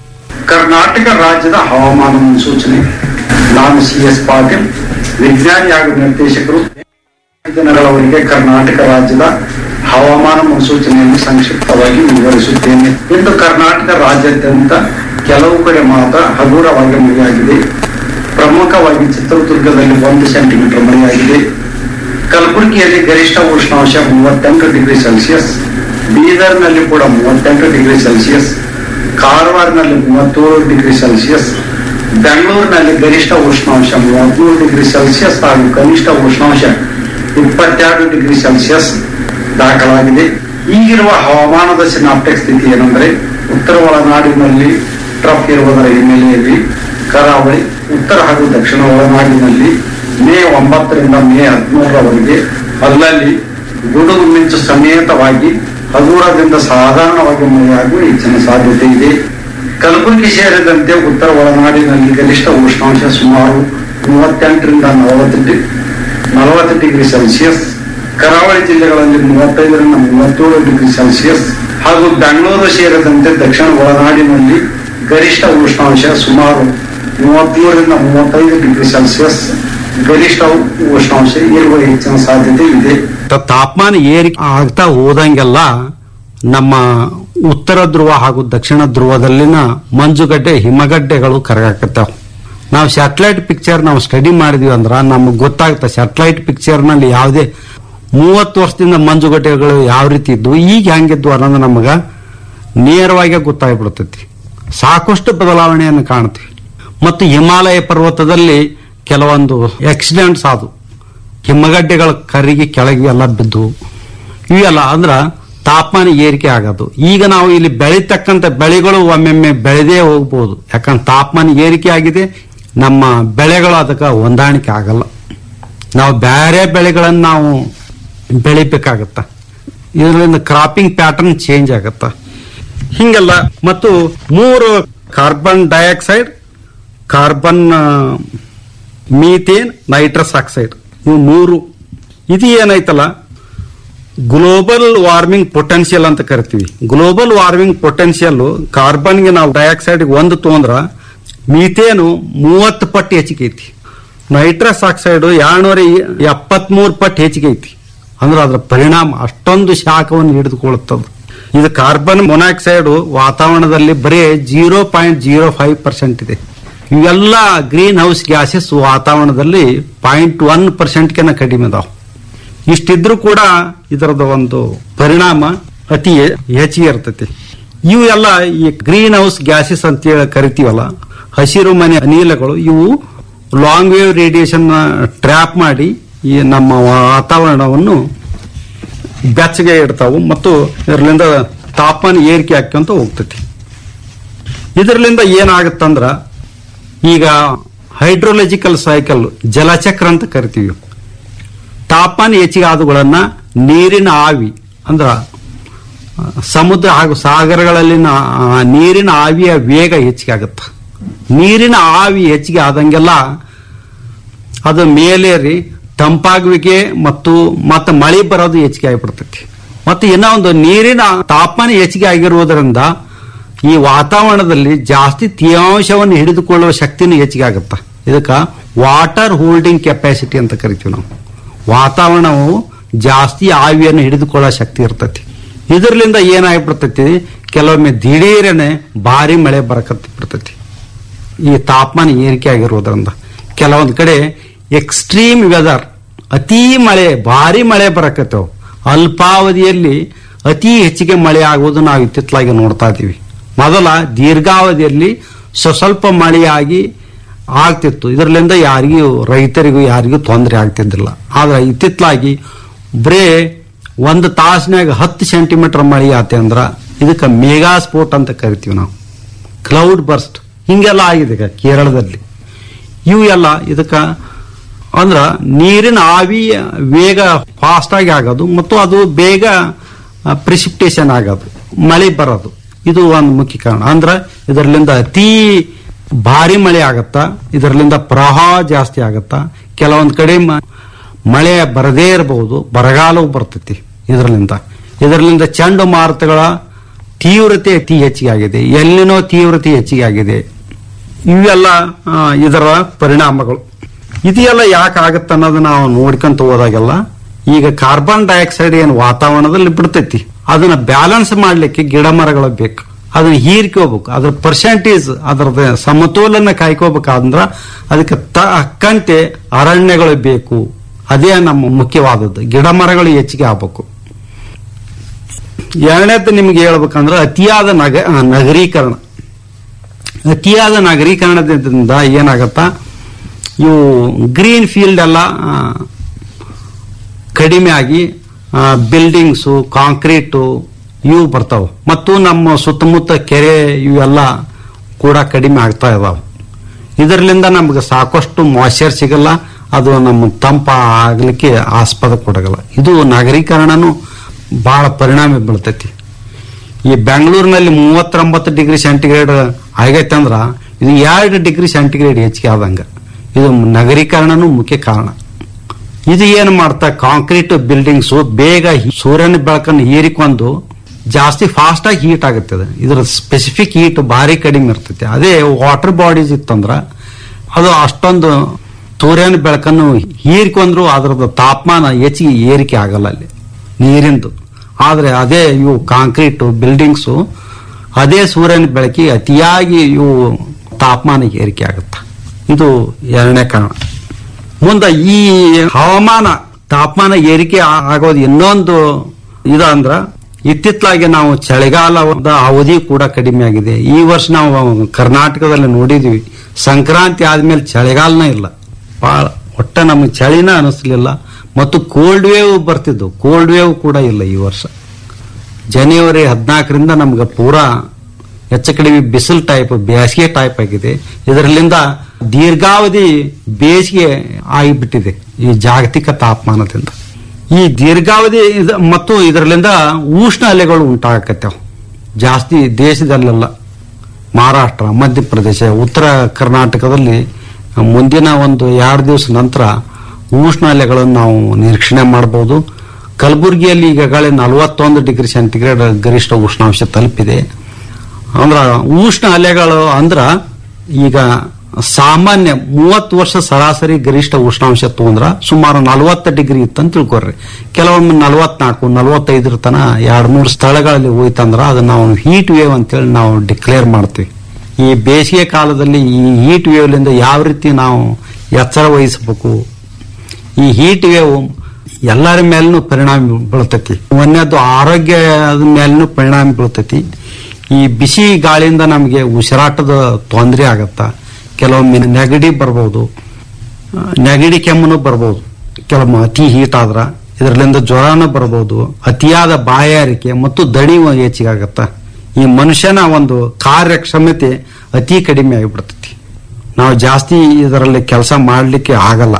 [SPEAKER 7] ಕರ್ನಾಟಕ ರಾಜ್ಯದ ಹವಾಮಾನ ಮುನ್ಸೂಚನೆ ನಾನು ಸಿ ಎಸ್ ಪಾಟೀಲ್ ವಿಜ್ಞಾನಿ ಹಾಗೂ ನಿರ್ದೇಶಕರು ದಿನಗಳವರೆಗೆ ಕರ್ನಾಟಕ ರಾಜ್ಯದ ಹವಾಮಾನ ಮುನ್ಸೂಚನೆಯನ್ನು ಸಂಕ್ಷಿಪ್ತವಾಗಿ ವಿವರಿಸುತ್ತೇನೆ ಇಂದು ಕರ್ನಾಟಕ ರಾಜ್ಯಾದ್ಯಂತ ಕೆಲವು ಕಡೆ ಮಾತ್ರ ಹಗುರವಾಗಿ ಮಳೆಯಾಗಿದೆ ಪ್ರಮುಖವಾಗಿ ಚಿತ್ರದುರ್ಗದಲ್ಲಿ ಒಂದು ಸೆಂಟಿಮೀಟರ್ ಮಳೆಯಾಗಿದೆ ಕಲಬುರಗಿಯಲ್ಲಿ ಗರಿಷ್ಠ ಉಷ್ಣಾಂಶ ಮೂವತ್ತೆಂಟು ಡಿಗ್ರಿ ಸೆಲ್ಸಿಯಸ್ ಬೀದರ್ನಲ್ಲಿ ಕೂಡ ಮೂವತ್ತೆಂಟು ಡಿಗ್ರಿ ಸೆಲ್ಸಿಯಸ್ ಕಾರವಾರನಲ್ಲಿ ಮೂವತ್ತೇಳು ಡಿಗ್ರಿ ಸೆಲ್ಸಿಯಸ್ ಬೆಂಗಳೂರಿನಲ್ಲಿ ಗರಿಷ್ಠ ಉಷ್ಣಾಂಶ ಮೂವತ್ಮೂರು ಡಿಗ್ರಿ ಸೆಲ್ಸಿಯಸ್ ಹಾಗೂ ಕನಿಷ್ಠ ಉಷ್ಣಾಂಶ ಇಪ್ಪತ್ತೆರಡು ಡಿಗ್ರಿ ಸೆಲ್ಸಿಯಸ್ ದಾಖಲಾಗಿದೆ ಈಗಿರುವ ಹವಾಮಾನದ ಸಿನಾಪ್ಟಿಕ್ ಸ್ಥಿತಿ ಏನೆಂದರೆ ಉತ್ತರ ಒಳನಾಡಿನಲ್ಲಿ ಟ್ರಫ್ ಇರುವುದರ ಹಿನ್ನೆಲೆಯಲ್ಲಿ ಕರಾವಳಿ ಉತ್ತರ ಹಾಗೂ ದಕ್ಷಿಣ ಒಳನಾಡಿನಲ್ಲಿ ಮೇ ಒಂಬತ್ತರಿಂದ ಮೇ ಹದಿಮೂರರವರೆಗೆ ಅಲ್ಲಲ್ಲಿ ಗುಡುಗು ಮಿಂಚು ಸಮೇತವಾಗಿ ಹಗುರದಿಂದ ಸಾಧಾರಣವಾಗಿ ಮಳೆಯಾಗುವ ಹೆಚ್ಚಿನ ಸಾಧ್ಯತೆ ಇದೆ ಕಲಬುರಗಿ ಸೇರಿದಂತೆ ಉತ್ತರ ಒಳನಾಡಿನಲ್ಲಿ ಗರಿಷ್ಠ ಉಷ್ಣಾಂಶ ಸುಮಾರು ಮೂವತ್ತೆಂಟರಿಂದ ನಲವತ್ತು ಡಿ ನಲವತ್ತು ಡಿಗ್ರಿ ಸೆಲ್ಸಿಯಸ್ ಕರಾವಳಿ ಜಿಲ್ಲೆಗಳಲ್ಲಿ ಮೂವತ್ತೈದರಿಂದ ಮೂವತ್ತೇಳು ಡಿಗ್ರಿ ಸೆಲ್ಸಿಯಸ್ ಹಾಗೂ ಬೆಂಗಳೂರು ಸೇರಿದಂತೆ ದಕ್ಷಿಣ ಒಳನಾಡಿನಲ್ಲಿ ಗರಿಷ್ಠ ಉಷ್ಣಾಂಶ ಸುಮಾರು ಮೂವತ್ಮೂರರಿಂದ ಮೂವತ್ತೈದು ಡಿಗ್ರಿ ಸೆಲ್ಸಿಯಸ್ ಗರಿಷ್ಠ ಉಷ್ಣಾಂಶ ಇರುವ ಹೆಚ್ಚಿನ ಸಾಧ್ಯತೆ ಇದೆ
[SPEAKER 8] ತ- ತಾಪಮಾನ ಏರಿಕೆ ಆಗ್ತಾ ಹೋದಂಗೆಲ್ಲ ನಮ್ಮ ಉತ್ತರ ಧ್ರುವ ಹಾಗೂ ದಕ್ಷಿಣ ಧ್ರುವದಲ್ಲಿನ ಮಂಜುಗಡ್ಡೆ ಹಿಮಗಡ್ಡೆಗಳು ಕರಗಾಕತ್ತಾವ ನಾವು ಸ್ಯಾಟಲೈಟ್ ಪಿಕ್ಚರ್ ನಾವು ಸ್ಟಡಿ ಮಾಡಿದ್ವಿ ಅಂದ್ರ ನಮಗೆ ಗೊತ್ತಾಗುತ್ತೆ ಸ್ಯಾಟಲೈಟ್ ಪಿಕ್ಚರ್ ನಲ್ಲಿ ಯಾವುದೇ ಮೂವತ್ತು ವರ್ಷದಿಂದ ಮಂಜುಗಡ್ಡೆಗಳು ಯಾವ ರೀತಿ ಇದ್ವು ಈಗ ಹೆಂಗಿದ್ವು ಅನ್ನೋದು ನಮಗ ನೇರವಾಗಿ ಗೊತ್ತಾಗ್ಬಿಡ್ತೈತಿ ಸಾಕಷ್ಟು ಬದಲಾವಣೆಯನ್ನು ಕಾಣ್ತೀವಿ ಮತ್ತು ಹಿಮಾಲಯ ಪರ್ವತದಲ್ಲಿ ಕೆಲವೊಂದು ಆಕ್ಸಿಡೆಂಟ್ಸ್ ಆದವು ಹಿಮಗಡ್ಡೆಗಳ ಕರಿಗೆ ಕೆಳಗೆ ಎಲ್ಲ ಬಿದ್ದು ಇವೆಲ್ಲ ಅಂದ್ರ ತಾಪಮಾನ ಏರಿಕೆ ಆಗೋದು ಈಗ ನಾವು ಇಲ್ಲಿ ಬೆಳೀತಕ್ಕಂಥ ಬೆಳೆಗಳು ಒಮ್ಮೆಮ್ಮೆ ಬೆಳೆದೇ ಹೋಗ್ಬೋದು ಯಾಕಂದ್ರೆ ತಾಪಮಾನ ಏರಿಕೆ ಆಗಿದೆ ನಮ್ಮ ಬೆಳೆಗಳು ಅದಕ್ಕೆ ಹೊಂದಾಣಿಕೆ ಆಗಲ್ಲ ನಾವು ಬೇರೆ ಬೆಳೆಗಳನ್ನು ನಾವು ಬೆಳಿಬೇಕಾಗತ್ತ ಇದರಿಂದ ಕ್ರಾಪಿಂಗ್ ಪ್ಯಾಟರ್ನ್ ಚೇಂಜ್ ಆಗತ್ತ ಹಿಂಗೆಲ್ಲ ಮತ್ತು ಮೂರು carbon dioxide carbon methane nitrous oxide ಇವು ಮೂರು ಇದು ಏನೈತಲ್ಲ ಗ್ಲೋಬಲ್ ವಾರ್ಮಿಂಗ್ ಪೊಟೆನ್ಷಿಯಲ್ ಅಂತ ಕರಿತೀವಿ ಗ್ಲೋಬಲ್ ವಾರ್ಮಿಂಗ್ ಪೊಟೆನ್ಷಿಯಲ್ ಕಾರ್ಬನ್ಗೆ ನಾವು ಡೈಆಕ್ಸೈಡ್ ಒಂದು ತೊಂದ್ರ ಮೀಥೇನು ಮೂವತ್ತು ಪಟ್ಟು ಹೆಚ್ಚಿಗೆ ಐತಿ ನೈಟ್ರಸ್ ಆಕ್ಸೈಡ್ ಎರಡ್ನೂರ ಎಪ್ಪತ್ಮೂರು ಪಟ್ಟು ಹೆಚ್ಚಿಗೆ ಐತಿ ಅಂದ್ರೆ ಅದರ ಪರಿಣಾಮ ಅಷ್ಟೊಂದು ಶಾಖವನ್ನು ಹಿಡಿದುಕೊಳ್ಳುತ್ತದೆ ಇದು ಕಾರ್ಬನ್ ಮೊನಾಕ್ಸೈಡ್ ವಾತಾವರಣದಲ್ಲಿ ಬರೀ zero point zero five percent ಇದೆ ಇವೆಲ್ಲ ಗ್ರೀನ್ ಹೌಸ್ ಗ್ಯಾಸಸ್ ವಾತಾವರಣದಲ್ಲಿ ಪಾಯಿಂಟ್ ಒನ್ ಪರ್ಸೆಂಟ್ಗೆನ ಕಡಿಮೆ ಅದಾವ ಇಷ್ಟಿದ್ರೂ ಕೂಡ ಇದರದ ಒಂದು ಪರಿಣಾಮ ಅತಿ ಹೆ- ಹೆಚ್ಚಿಗೆ ಇರ್ತೈತಿ ಇವು ಎಲ್ಲ ಈ ಗ್ರೀನ್ ಹೌಸ್ ಗ್ಯಾಸಸ್ ಅಂತ ಹೇಳಿ ಕರಿತೀವಲ್ಲ ಹಸಿರು ಮನೆ ಅನಿಲಗಳು ಇವು ಲಾಂಗ್ ವೇವ್ ರೇಡಿಯೇಷನ್ ಟ್ರ್ಯಾಪ್ ಮಾಡಿ ಈ ನಮ್ಮ ವಾತಾವರಣವನ್ನು ಬೆಚ್ಚಗೆ ಇಡ್ತಾವು ಮತ್ತು ಇದರಿಂದ ತಾಪಮಾನ ಏರಿಕೆ ಆಕ್ಕೊಂತ ಹೋಗ್ತೈತಿ ಇದರಿಂದ ಏನಾಗುತ್ತಂದ್ರ ಈಗ ಹೈಡ್ರೋಲಜಿಕಲ್ ಸೈಕಲ್ ಜಲಚಕ್ರ ಅಂತ ಕರಿತೀವಿ ತಾಪಮಾನ ಹೆಚ್ಚಿಗೆ ಆದವುಗಳನ್ನ ನೀರಿನ ಆವಿ ಅಂದ್ರ ಆ, ಸಮುದ್ರ ಹಾಗೂ ಸಾಗರಗಳಲ್ಲಿನ ಆ, ನೀರಿನ ಆವಿಯ ವೇಗ ಹೆಚ್ಚಿಗೆ ಆಗುತ್ತೆ ನೀರಿನ ಆವಿ ಹೆಚ್ಚಿಗೆ ಆದಂಗೆಲ್ಲ ಅದು ಮೇಲೇರಿ ತಂಪಾಗುವಿಕೆ ಮತ್ತು ಮತ್ತೆ ಮಳೆ ಬರೋದು ಹೆಚ್ಚಿಗೆ ಆಗಿಬಿಡ್ತೈತಿ ಮತ್ತು ಇನ್ನೂ ಒಂದು ನೀರಿನ ತಾಪಮಾನ ಹೆಚ್ಚಿಗೆ ಆಗಿರುವುದರಿಂದ ಈ ವಾತಾವರಣದಲ್ಲಿ ಜಾಸ್ತಿ ತೇವಾಂಶವನ್ನು ಹಿಡಿದುಕೊಳ್ಳುವ ಶಕ್ತಿನೂ ಹೆಚ್ಚಿಗೆ ಆಗುತ್ತೆ ಇದಕ್ಕೆ ವಾಟರ್ ಹೋಲ್ಡಿಂಗ್ ಕೆಪಾಸಿಟಿ ಅಂತ ಕರಿತೀವಿ ನಾವು ವಾತಾವರಣವು ಜಾಸ್ತಿ ಆವಿಯನ್ನು ಹಿಡಿದುಕೊಳ್ಳೋ ಶಕ್ತಿ ಇರ್ತೈತಿ ಇದರಿಂದ ಏನಾಗ್ಬಿಡ್ತೈತಿ ಕೆಲವೊಮ್ಮೆ ದಿಢೀರನೆ ಭಾರಿ ಮಳೆ ಬರಕತ್ತಿ ಬಿಡ್ತೈತಿ ಈ ತಾಪಮಾನ ಏರಿಕೆ ಆಗಿರೋದ್ರಿಂದ ಕೆಲವೊಂದು ಕಡೆ ಎಕ್ಸ್ಟ್ರೀಮ್ ವೆದರ್ ಅತಿ ಮಳೆ ಭಾರಿ ಮಳೆ ಬರಕತ್ತೇವು ಅಲ್ಪಾವಧಿಯಲ್ಲಿ ಅತಿ ಹೆಚ್ಚಿಗೆ ಮಳೆ ಆಗುವುದು ನಾವು ಇತ್ತಿತ್ತಲಾಗಿ ನೋಡ್ತಾ ಇದ್ದೀವಿ ಮೊದಲ ದೀರ್ಘಾವಧಿಯಲ್ಲಿ ಸ್ವ- ಸ್ವಲ್ಪ ಮಳೆಯಾಗಿ ಆಗ್ತಿತ್ತು ಇದರಿಂದ ಯಾರಿಗೂ ರೈತರಿಗೂ ಯಾರಿಗೂ ತೊಂದರೆ ಆಗ್ತಿದ್ದಿಲ್ಲ ಆದ್ರೆ ಇತ್ತಿತ್ತಲಾಗಿ ಬರೇ ಒಂದು ತಾಸಿನಾಗ ಹತ್ತು ಸೆಂಟಿಮೀಟರ್ ಮಳೆ ಆತೆ ಅಂದ್ರ ಇದಕ್ಕೆ ಮೇಗಾ ಸ್ಫೋಟ್ ಅಂತ ಕರಿತೀವಿ ನಾವು ಕ್ಲೌಡ್ ಬರ್ಸ್ಟ್ ಹಿಂಗೆಲ್ಲ ಆಗಿದೆ ಈಗ ಕೇರಳದಲ್ಲಿ ಇವು ಎಲ್ಲ ಇದಕ್ಕ ಅಂದ್ರ ನೀರಿನ ಆವಿ ವೇಗ ಫಾಸ್ಟ್ ಆಗಿ ಆಗೋದು ಮತ್ತು ಅದು ಬೇಗ ಪ್ರಿಸಿಪ್ಟೇಷನ್ ಆಗೋದು ಮಳೆ ಬರೋದು ಇದು ಒಂದು ಮುಖ್ಯ ಕಾರಣ ಅಂದ್ರ ಇದರಲ್ಲಿಂದ ಅತಿ ಭಾರಿ ಮಳೆ ಆಗತ್ತ ಇದರಲ್ಲಿಂದ ಪ್ರವಾಹ ಜಾಸ್ತಿ ಆಗತ್ತ ಕೆಲವೊಂದು ಕಡೆ ಮ- ಮಳೆ ಬರದೇ ಇರಬಹುದು ಬರಗಾಲವು ಬರ್ತೈತಿ ಇದರಲ್ಲಿಂದ ಇದರಲ್ಲಿಂದ ಚಂಡಮಾರುತಗಳ ತೀವ್ರತೆ ಅತಿ ಹೆಚ್ಚಿಗೆ ಆಗಿದೆ ಎಲ್ಲಿನೋ ತೀವ್ರತೆ ಹೆಚ್ಚಿಗೆ ಆಗಿದೆ ಇವೆಲ್ಲ ಆ, ಇದರ ಪರಿಣಾಮಗಳು ಇದೆಲ್ಲ ಯಾಕೆ ಆಗತ್ತೆ ಅನ್ನೋದು ನಾವು ನೋಡ್ಕೊಂತ ಹೋದಾಗೆಲ್ಲ ಈಗ ಕಾರ್ಬನ್ ಡೈಆಕ್ಸೈಡ್ ಏನು ವಾತಾವರಣದಲ್ಲಿ ಬಿಡ್ತೈತಿ ಅದನ್ನ ಬ್ಯಾಲೆನ್ಸ್ ಮಾಡ್ಲಿಕ್ಕೆ ಗಿಡ ಮರಗಳು ಬೇಕು ಅದನ್ನ ಹೀರ್ಕೋಬೇಕು ಅದ್ರ ಪರ್ಸೆಂಟೇಜ್ ಅದರದ ಸಮತೋಲನ ಕಾಯ್ಕೋಬೇಕಂದ್ರ ಅದಕ್ಕೆ ತಕ್ಕಂತೆ ಅರಣ್ಯಗಳು ಬೇಕು ಅದೇ ನಮ್ಮ ಮುಖ್ಯವಾದದ್ದು ಗಿಡ ಮರಗಳು ಹೆಚ್ಚಿಗೆ ಆಗ್ಬೇಕು ಎರಡನೇದ್ದು ನಿಮ್ಗೆ ಹೇಳ್ಬೇಕಂದ್ರೆ ಅತಿಯಾದ ನಗ ಆ, ನಗರೀಕರಣ ಅತಿಯಾದ ನಗರೀಕರಣದಿಂದ ಏನಾಗತ್ತ ಇವು ಗ್ರೀನ್ ಫೀಲ್ಡ್ ಎಲ್ಲ ಆ, ಕಡಿಮೆ ಆಗಿ ಬಿಲ್ಡಿಂಗ್ಸು ಕಾಂಕ್ರೀಟು ಇವು ಬರ್ತಾವೆ ಮತ್ತು ನಮ್ಮ ಸುತ್ತಮುತ್ತ ಕೆರೆ ಇವೆಲ್ಲ ಕೂಡ ಕಡಿಮೆ ಆಗ್ತಾ ಇದಾವೆ ಇದರಿಂದ ನಮ್ಗೆ ಸಾಕಷ್ಟು ಮಾಯ್ಚರ್ ಸಿಗಲ್ಲ ಅದು ನಮ್ಮ ತಂಪ ಆಗ್ಲಿಕ್ಕೆ ಆಸ್ಪದ ಕೊಡಗಲ್ಲ ಇದು ನಗರೀಕರಣನು ಬಹಳ ಪರಿಣಾಮ ಬೀಳ್ತೈತಿ ಈ ಬೆಂಗಳೂರಿನಲ್ಲಿ ಮೂವತ್ತೊಂಬತ್ತು ಡಿಗ್ರಿ ಸೆಂಟಿಗ್ರೇಡ್ ಆಗೈತೆ ಅಂದ್ರ ಇದು ಎರಡು ಡಿಗ್ರಿ ಸೆಂಟಿಗ್ರೇಡ್ ಹೆಚ್ಚಿಗೆ ಆದಂಗ ಇದು ನಗರೀಕರಣನೂ ಮುಖ್ಯ ಕಾರಣ ಇದು ಏನು ಮಾಡ್ತಾ ಕಾಂಕ್ರೀಟ್ ಬಿಲ್ಡಿಂಗ್ಸ್ ಬೇಗ ಹಿ- ಸೂರ್ಯನ ಬೆಳಕನ್ನು ಹೀರಿಕೊಂಡು ಜಾಸ್ತಿ ಫಾಸ್ಟ್ ಆಗಿ ಹೀಟ್ ಆಗುತ್ತೆ ಅದು. ಇದ್ರ ಸ್ಪೆಸಿಫಿಕ್ ಹೀಟ್ ಭಾರಿ ಕಡಿಮೆ ಇರ್ತೈತೆ ಅದೇ ವಾಟರ್ ಬಾಡೀಸ್ ಇತ್ತಂದ್ರ ಅದು ಅಷ್ಟೊಂದು ಸೂರ್ಯನ ಬೆಳಕನ್ನು ಹೀರಿಕೊಂಡ್ರು ಅದರದ ತಾಪಮಾನ ಹೆಚ್ಚಿಗೆ ಏರಿಕೆ ಆಗಲ್ಲ ಅಲ್ಲಿ ನೀರಿಂದು ಆದ್ರೆ ಅದೇ ಇವು ಕಾಂಕ್ರೀಟ್ ಬಿಲ್ಡಿಂಗ್ಸು ಅದೇ ಸೂರ್ಯನ ಬೆಳಕಿಗೆ ಅತಿಯಾಗಿ ಇವು ತಾಪಮಾನ ಏರಿಕೆ ಆಗುತ್ತೆ ಇದು ಎರಡನೇ ಕಾರಣ ಮುಂದೆ ಈ ಹವಾಮಾನ ತಾಪಮಾನ ಏರಿಕೆ ಆ- ಆಗೋದು ಇನ್ನೊಂದು ಇದು ಅಂದ್ರ ಇತ್ತಿತ್ತಲಾಗಿ ನಾವು ಚಳಿಗಾಲದ ಅವಧಿ ಕೂಡ ಕಡಿಮೆ ಆಗಿದೆ ಈ ವರ್ಷ ನಾವು ಕರ್ನಾಟಕದಲ್ಲಿ ನೋಡಿದ್ವಿ ಸಂಕ್ರಾಂತಿ ಆದ್ಮೇಲೆ ಚಳಿಗಾಲನೇ ಇಲ್ಲ ಬಹಳ ಒಟ್ಟ ನಮಗೆ ಚಳಿನ ಅನಿಸ್ಲಿಲ್ಲ ಮತ್ತು ಕೋಲ್ಡ್ ವೇವ್ ಬರ್ತಿದ್ದು ಕೋಲ್ಡ್ ವೇವ್ ಕೂಡ ಇಲ್ಲ ಈ ವರ್ಷ ಜನವರಿ ಹದಿನಾಲ್ಕರಿಂದ ನಮ್ಗೆ ಪೂರಾ ಹೆಚ್ಚು ಕಡಿಮೆ ಬಿಸಿಲು ಟೈಪ್ ಬೇಸಿಗೆ ಟೈಪ್ ಆಗಿದೆ ಇದರಲ್ಲಿಂದ ದೀರ್ಘಾವಧಿ ಬೇಸಿಗೆ ಆಗಿಬಿಟ್ಟಿದೆ ಈ ಜಾಗತಿಕ ತಾಪಮಾನದಿಂದ ಈ ದೀರ್ಘಾವಧಿ ಇದ- ಮತ್ತು ಇದರಲ್ಲಿಂದ ಉಷ್ಣ ಅಲೆಗಳು ಉಂಟಾಗತ್ತೇವ್ ಜಾಸ್ತಿ ದೇಶದಲ್ಲೆಲ್ಲ ಮಹಾರಾಷ್ಟ್ರ ಮಧ್ಯಪ್ರದೇಶ ಉತ್ತರ ಕರ್ನಾಟಕದಲ್ಲಿ ಮುಂದಿನ ಒಂದು ಎರಡು ದಿವಸ ನಂತರ ಉಷ್ಣ ಅಲೆಗಳನ್ನು ನಾವು ನಿರೀಕ್ಷಣೆ ಮಾಡಬಹುದು ಕಲಬುರಗಿಯಲ್ಲಿ ಈಗಾಗಲೇ ನಲವತ್ತೊಂದು ಡಿಗ್ರಿ ಸೆಂಟಿಗ್ರೇಡ್ ಗರಿಷ್ಠ ಉಷ್ಣಾಂಶ ತಲುಪಿದೆ ಅಂದ್ರ ಉಷ್ಣ ಅಲೆಗಳು ಅಂದ್ರ ಈಗ ಸಾಮಾನ್ಯ ಮೂವತ್ತು ವರ್ಷ ಸರಾಸರಿ ಗರಿಷ್ಠ ಉಷ್ಣಾಂಶ ತಗೊಂಡ್ರ ಸುಮಾರು ನಲವತ್ತು ಡಿಗ್ರಿ ಇತ್ತಂತ ತಿಳ್ಕೊಡ್ರಿ ಕೆಲವೊಮ್ಮೆ ನಲವತ್ನಾಲ್ಕು ನಲವತ್ತೈದರ ತನ ಎರಡ್ ಮೂರು ಸ್ಥಳಗಳಲ್ಲಿ ಹೋಯ್ತಂದ್ರ ಅದನ್ನ ನಾವು ಹೀಟ್ ವೇವ್ ಅಂತೇಳಿ ನಾವು ಡಿಕ್ಲೇರ್ ಮಾಡ್ತೀವಿ ಈ ಬೇಸಿಗೆ ಕಾಲದಲ್ಲಿ ಈ ಹೀಟ್ ವೇವ್ಲಿಂದ ಯಾವ ರೀತಿ ನಾವು ಎಚ್ಚರ ವಹಿಸಬೇಕು ಈ ಹೀಟ್ ವೇವ್ ಎಲ್ಲರ ಮೇಲೂ ಪರಿಣಾಮ ಬೀಳ್ತೈತಿ ಒಂದನೇದು ಆರೋಗ್ಯದ ಮೇಲೂ ಪರಿಣಾಮ ಬೀಳ್ತೈತಿ ಈ ಬಿಸಿ ಗಾಳಿಯಿಂದ ನಮಗೆ ಉಸಿರಾಟದ ತೊಂದರೆ ಆಗತ್ತ ಕೆಲವೊಮ್ಮೆ ನೆಗಡಿ ಬರ್ಬೋದು ಆ, ನೆಗಡಿ ಕೆಮ್ಮನು ಬರ್ಬೋದು ಕೆಲವೊಮ್ಮೆ ಅತಿ ಹೀಟ್ ಆದ್ರ ಇದರಲ್ಲಿಂದ ಜ್ವರನ ಬರ್ಬೋದು ಅತಿಯಾದ ಬಾಯಾರಿಕೆ ಮತ್ತು ದಣಿವು ಹೆಚ್ಚಿಗಾಗತ್ತ ಈ ಮನುಷ್ಯನ ಒಂದು ಕಾರ್ಯಕ್ಷಮತೆ ಅತಿ ಕಡಿಮೆ ಆಗಿಬಿಡ್ತೈತಿ ನಾವು ಜಾಸ್ತಿ ಇದರಲ್ಲಿ ಕೆಲಸ ಮಾಡಲಿಕ್ಕೆ ಆಗಲ್ಲ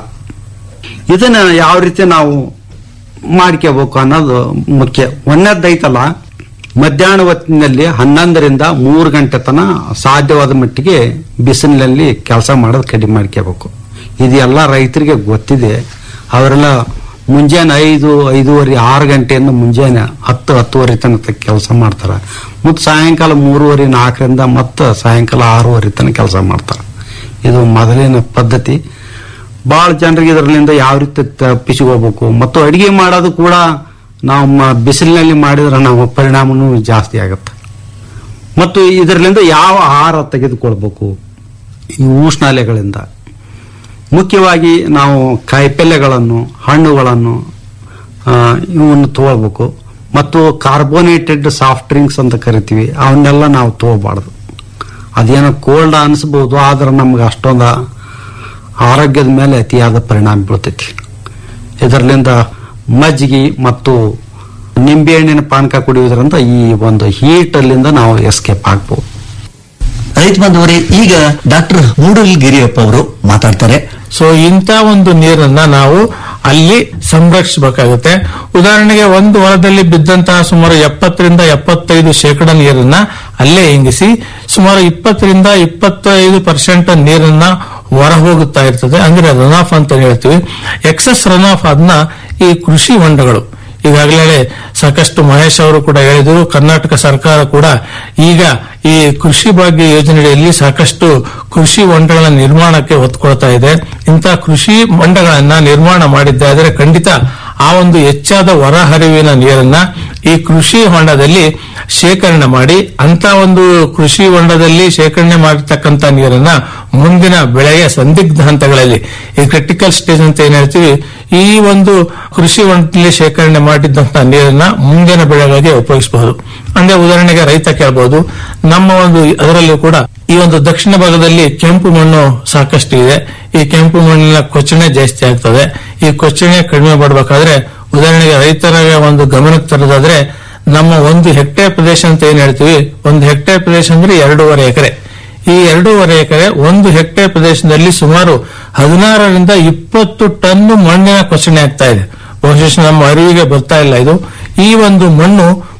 [SPEAKER 8] ಇದನ್ನ ಯಾವ ರೀತಿ ನಾವು ಮಾಡ್ಕೋಬೇಕು ಅನ್ನೋದು ಮುಖ್ಯ ಒಂದನೇದೈತಲ್ಲ ಮಧ್ಯಾಹ್ನ ಹೊತ್ತಿನಲ್ಲಿ ಹನ್ನೊಂದರಿಂದ ಮೂರು ಗಂಟೆ ತನ ಸಾಧ್ಯವಾದ ಮಟ್ಟಿಗೆ ಬಿಸಿಲಿನಲ್ಲಿ ಕೆಲಸ ಮಾಡೋದು ಕಡಿಮೆ ಮಾಡ್ಕೋಬೇಕು ಇದು ಎಲ್ಲ ರೈತರಿಗೆ ಗೊತ್ತಿದೆ ಅವರೆಲ್ಲ ಮುಂಜಾನೆ ಐದು ಐದೂವರೆ ಆರು ಗಂಟೆಯಿಂದ ಮುಂಜಾನೆ ಹತ್ತು ಹತ್ತುವರೆ ತನಕ ಕೆಲಸ ಮಾಡ್ತಾರೆ ಮತ್ತು ಸಾಯಂಕಾಲ ಮೂರುವರೆ ನಾಲ್ಕರಿಂದ ಮತ್ತೆ ಸಾಯಂಕಾಲ ಆರೂವರೆ ತನಕ ಕೆಲಸ ಮಾಡ್ತಾರೆ ಇದು ಮೊದಲಿನ ಪದ್ಧತಿ ಬಹಳ ಜನರಿಗೆ ಇದರಲ್ಲಿಂದ ಯಾವ ರೀತಿ ತಪ್ಪಿಸಿಕೋಬೇಕು ಮತ್ತು ಅಡಿಗೆ ಮಾಡೋದು ಕೂಡ ನಾವು ಮ- ಬಿಸಿಲಿನಲ್ಲಿ ಮಾಡಿದ್ರೆ ನಾವು ಪರಿಣಾಮನೂ ಜಾಸ್ತಿ ಆಗುತ್ತೆ ಮತ್ತು ಇದರಲ್ಲಿಂದ ಯಾವ ಆಹಾರ ತೆಗೆದುಕೊಳ್ಬೇಕು ಈ ಉಷ್ಣಾಲೆಗಳಿಂದ ಮುಖ್ಯವಾಗಿ ನಾವು ಕಾಯಿಪಲ್ಯಗಳನ್ನು ಹಣ್ಣುಗಳನ್ನು ಆ, ಇವನ್ನು ತಗೋಬೇಕು ಮತ್ತು ಕಾರ್ಬೋನೇಟೆಡ್ ಸಾಫ್ಟ್ ಡ್ರಿಂಕ್ಸ್ ಅಂತ ಕರಿತೀವಿ ಅವನ್ನೆಲ್ಲ ನಾವು ತಗೋಬಾರ್ದು ಅದೇನೋ ಕೋಲ್ಡ್ ಅನಿಸ್ಬೋದು ಆದ್ರೆ ನಮ್ಗೆ ಅಷ್ಟೊಂದು ಆರೋಗ್ಯದ ಮೇಲೆ ಅತಿಯಾದ ಪರಿಣಾಮ ಬೀಳ್ತೈತಿ ಇದರಲ್ಲಿಂದ ಮಜ್ಜಿಗೆ ಮತ್ತು ನಿಂಬೆಹಣ್ಣಿನ ಪಾನಕ ಕುಡಿಯುವುದರಿಂದ ಈ ಒಂದು ಹೀಟ್ ಅಲ್ಲಿಂದ ನಾವು ಎಸ್ಕೇಪ್ ಆಗ್ಬೋದು
[SPEAKER 5] ರೈತ ಬಂಧುವರೇ ಈಗ ಡಾಕ್ಟರ್ ಮೂಡಲ್ ಗಿರಿಯಪ್ಪ ಅವರು ಮಾತಾಡ್ತಾರೆ
[SPEAKER 2] ಸೊ ಇಂಥ ಒಂದು ನೀರನ್ನ ನಾವು ಅಲ್ಲಿ ಸಂರಕ್ಷಿಸಬೇಕಾಗುತ್ತೆ ಉದಾಹರಣೆಗೆ ಒಂದು ಹೊಲದಲ್ಲಿ ಬಿದ್ದಂತಹ ಸುಮಾರು ಎಪ್ಪತ್ತರಿಂದ ಎಪ್ಪತ್ತೈದು ಶೇಕಡ ನೀರನ್ನ ಅಲ್ಲೇ ಇಂಗಿಸಿ ಸುಮಾರು ಇಪ್ಪತ್ತರಿಂದ ಇಪ್ಪತ್ತೈದು ಪರ್ಸೆಂಟ್ ನೀರನ್ನ ಹೊರ ಹೋಗುತ್ತಾ ಇರ್ತದೆ ಅಂದ್ರೆ ರನ್ ಆಫ್ ಅಂತ ಹೇಳ್ತೀವಿ ಎಕ್ಸಸ್ ರನ್ ಆಫ್ ಅದನ್ನ ಈ ಕೃಷಿ ಹೊಂಡಗಳು ಈಗಾಗಲೇ ಸಾಕಷ್ಟು ಮಹೇಶ್ ಅವರು ಕೂಡ ಹೇಳಿದರು ಕರ್ನಾಟಕ ಸರ್ಕಾರ ಕೂಡ ಈಗ ಈ ಕೃಷಿ ಭಾಗ್ಯ ಯೋಜನೆಯಲ್ಲಿ ಸಾಕಷ್ಟು ಕೃಷಿ ಹೊಂಡಗಳ ನಿರ್ಮಾಣಕ್ಕೆ ಒತ್ತು ಕೊಡ್ತಾ ಇದೆ ಇಂತಹ ಕೃಷಿ ಹೊಂಡಗಳನ್ನ ನಿರ್ಮಾಣ ಮಾಡಿದ್ದಾದರೆ ಖಂಡಿತ ಆ ಒಂದು ಹೆಚ್ಚಾದ ಹೊರಹರಿವಿನ ನೀರನ್ನ ಈ ಕೃಷಿ ಹೊಂಡದಲ್ಲಿ ಶೇಖರಣೆ ಮಾಡಿ ಅಂತ ಒಂದು ಕೃಷಿ ಹೊಂಡದಲ್ಲಿ ಶೇಖರಣೆ ಮಾಡಿರ್ತಕ್ಕಂಥ ನೀರನ್ನ ಮುಂದಿನ ಬೆಳೆಯ ಸಂದಿಗ್ಧ ಹಂತಗಳಲ್ಲಿ ಈ ಕ್ರಿಟಿಕಲ್ ಸ್ಟೇಜ್ ಅಂತ ಏನ್ ಹೇಳ್ತೀವಿ ಈ ಒಂದು ಕೃಷಿ ಹೊಂಡದಲ್ಲಿ ಶೇಖರಣೆ ಮಾಡಿದ್ದಂತ ನೀರನ್ನ ಮುಂದಿನ ಬೆಳೆಗಳಿಗೆ ಉಪಯೋಗಿಸಬಹುದು ಅಂದ್ರೆ ಉದಾಹರಣೆಗೆ ರೈತ ಕೇಳಬಹುದು ನಮ್ಮ ಒಂದು ಅದರಲ್ಲೂ ಕೂಡ ಈ ಒಂದು ದಕ್ಷಿಣ ಭಾಗದಲ್ಲಿ ಕೆಂಪು ಮಣ್ಣು ಸಾಕಷ್ಟು ಇದೆ ಈ ಕೆಂಪು ಮಣ್ಣಿನ ಕೊಚ್ಚಣೆ ಜಾಸ್ತಿ ಆಗ್ತದೆ ಈ ಕೊಚ್ಚಣೆ ಕಡಿಮೆ ಮಾಡಬೇಕಾದ್ರೆ ಉದಾಹರಣೆಗೆ ರೈತರ ಒಂದು ಗಮನಕ್ಕೆ ತರೋದಾದ್ರೆ ನಮ್ಮ ಒಂದು ಹೆಕ್ಟೇರ್ ಪ್ರದೇಶ ಅಂತ ಏನ್ ಹೇಳ್ತೀವಿ ಒಂದು ಹೆಕ್ಟೇರ್ ಪ್ರದೇಶ ಅಂದ್ರೆ ಎರಡೂವರೆ ಎಕರೆ ಈ ಎರಡೂವರೆ ಎಕರೆ ಒಂದು ಹೆಕ್ಟೇರ್ ಪ್ರದೇಶದಲ್ಲಿ ಸುಮಾರು ಹದಿನಾರರಿಂದ ಇಪ್ಪತ್ತು ಟನ್ ಮಣ್ಣಿನ ಕೊಚ್ಚಣೆ ಆಗ್ತಾ ಇದೆ ಬಹುಶಃ ನಮ್ಮ ಅರಿವಿಗೆ ಬರ್ತಾ ಇಲ್ಲ ಇದು ಈ ಒಂದು ಮಣ್ಣು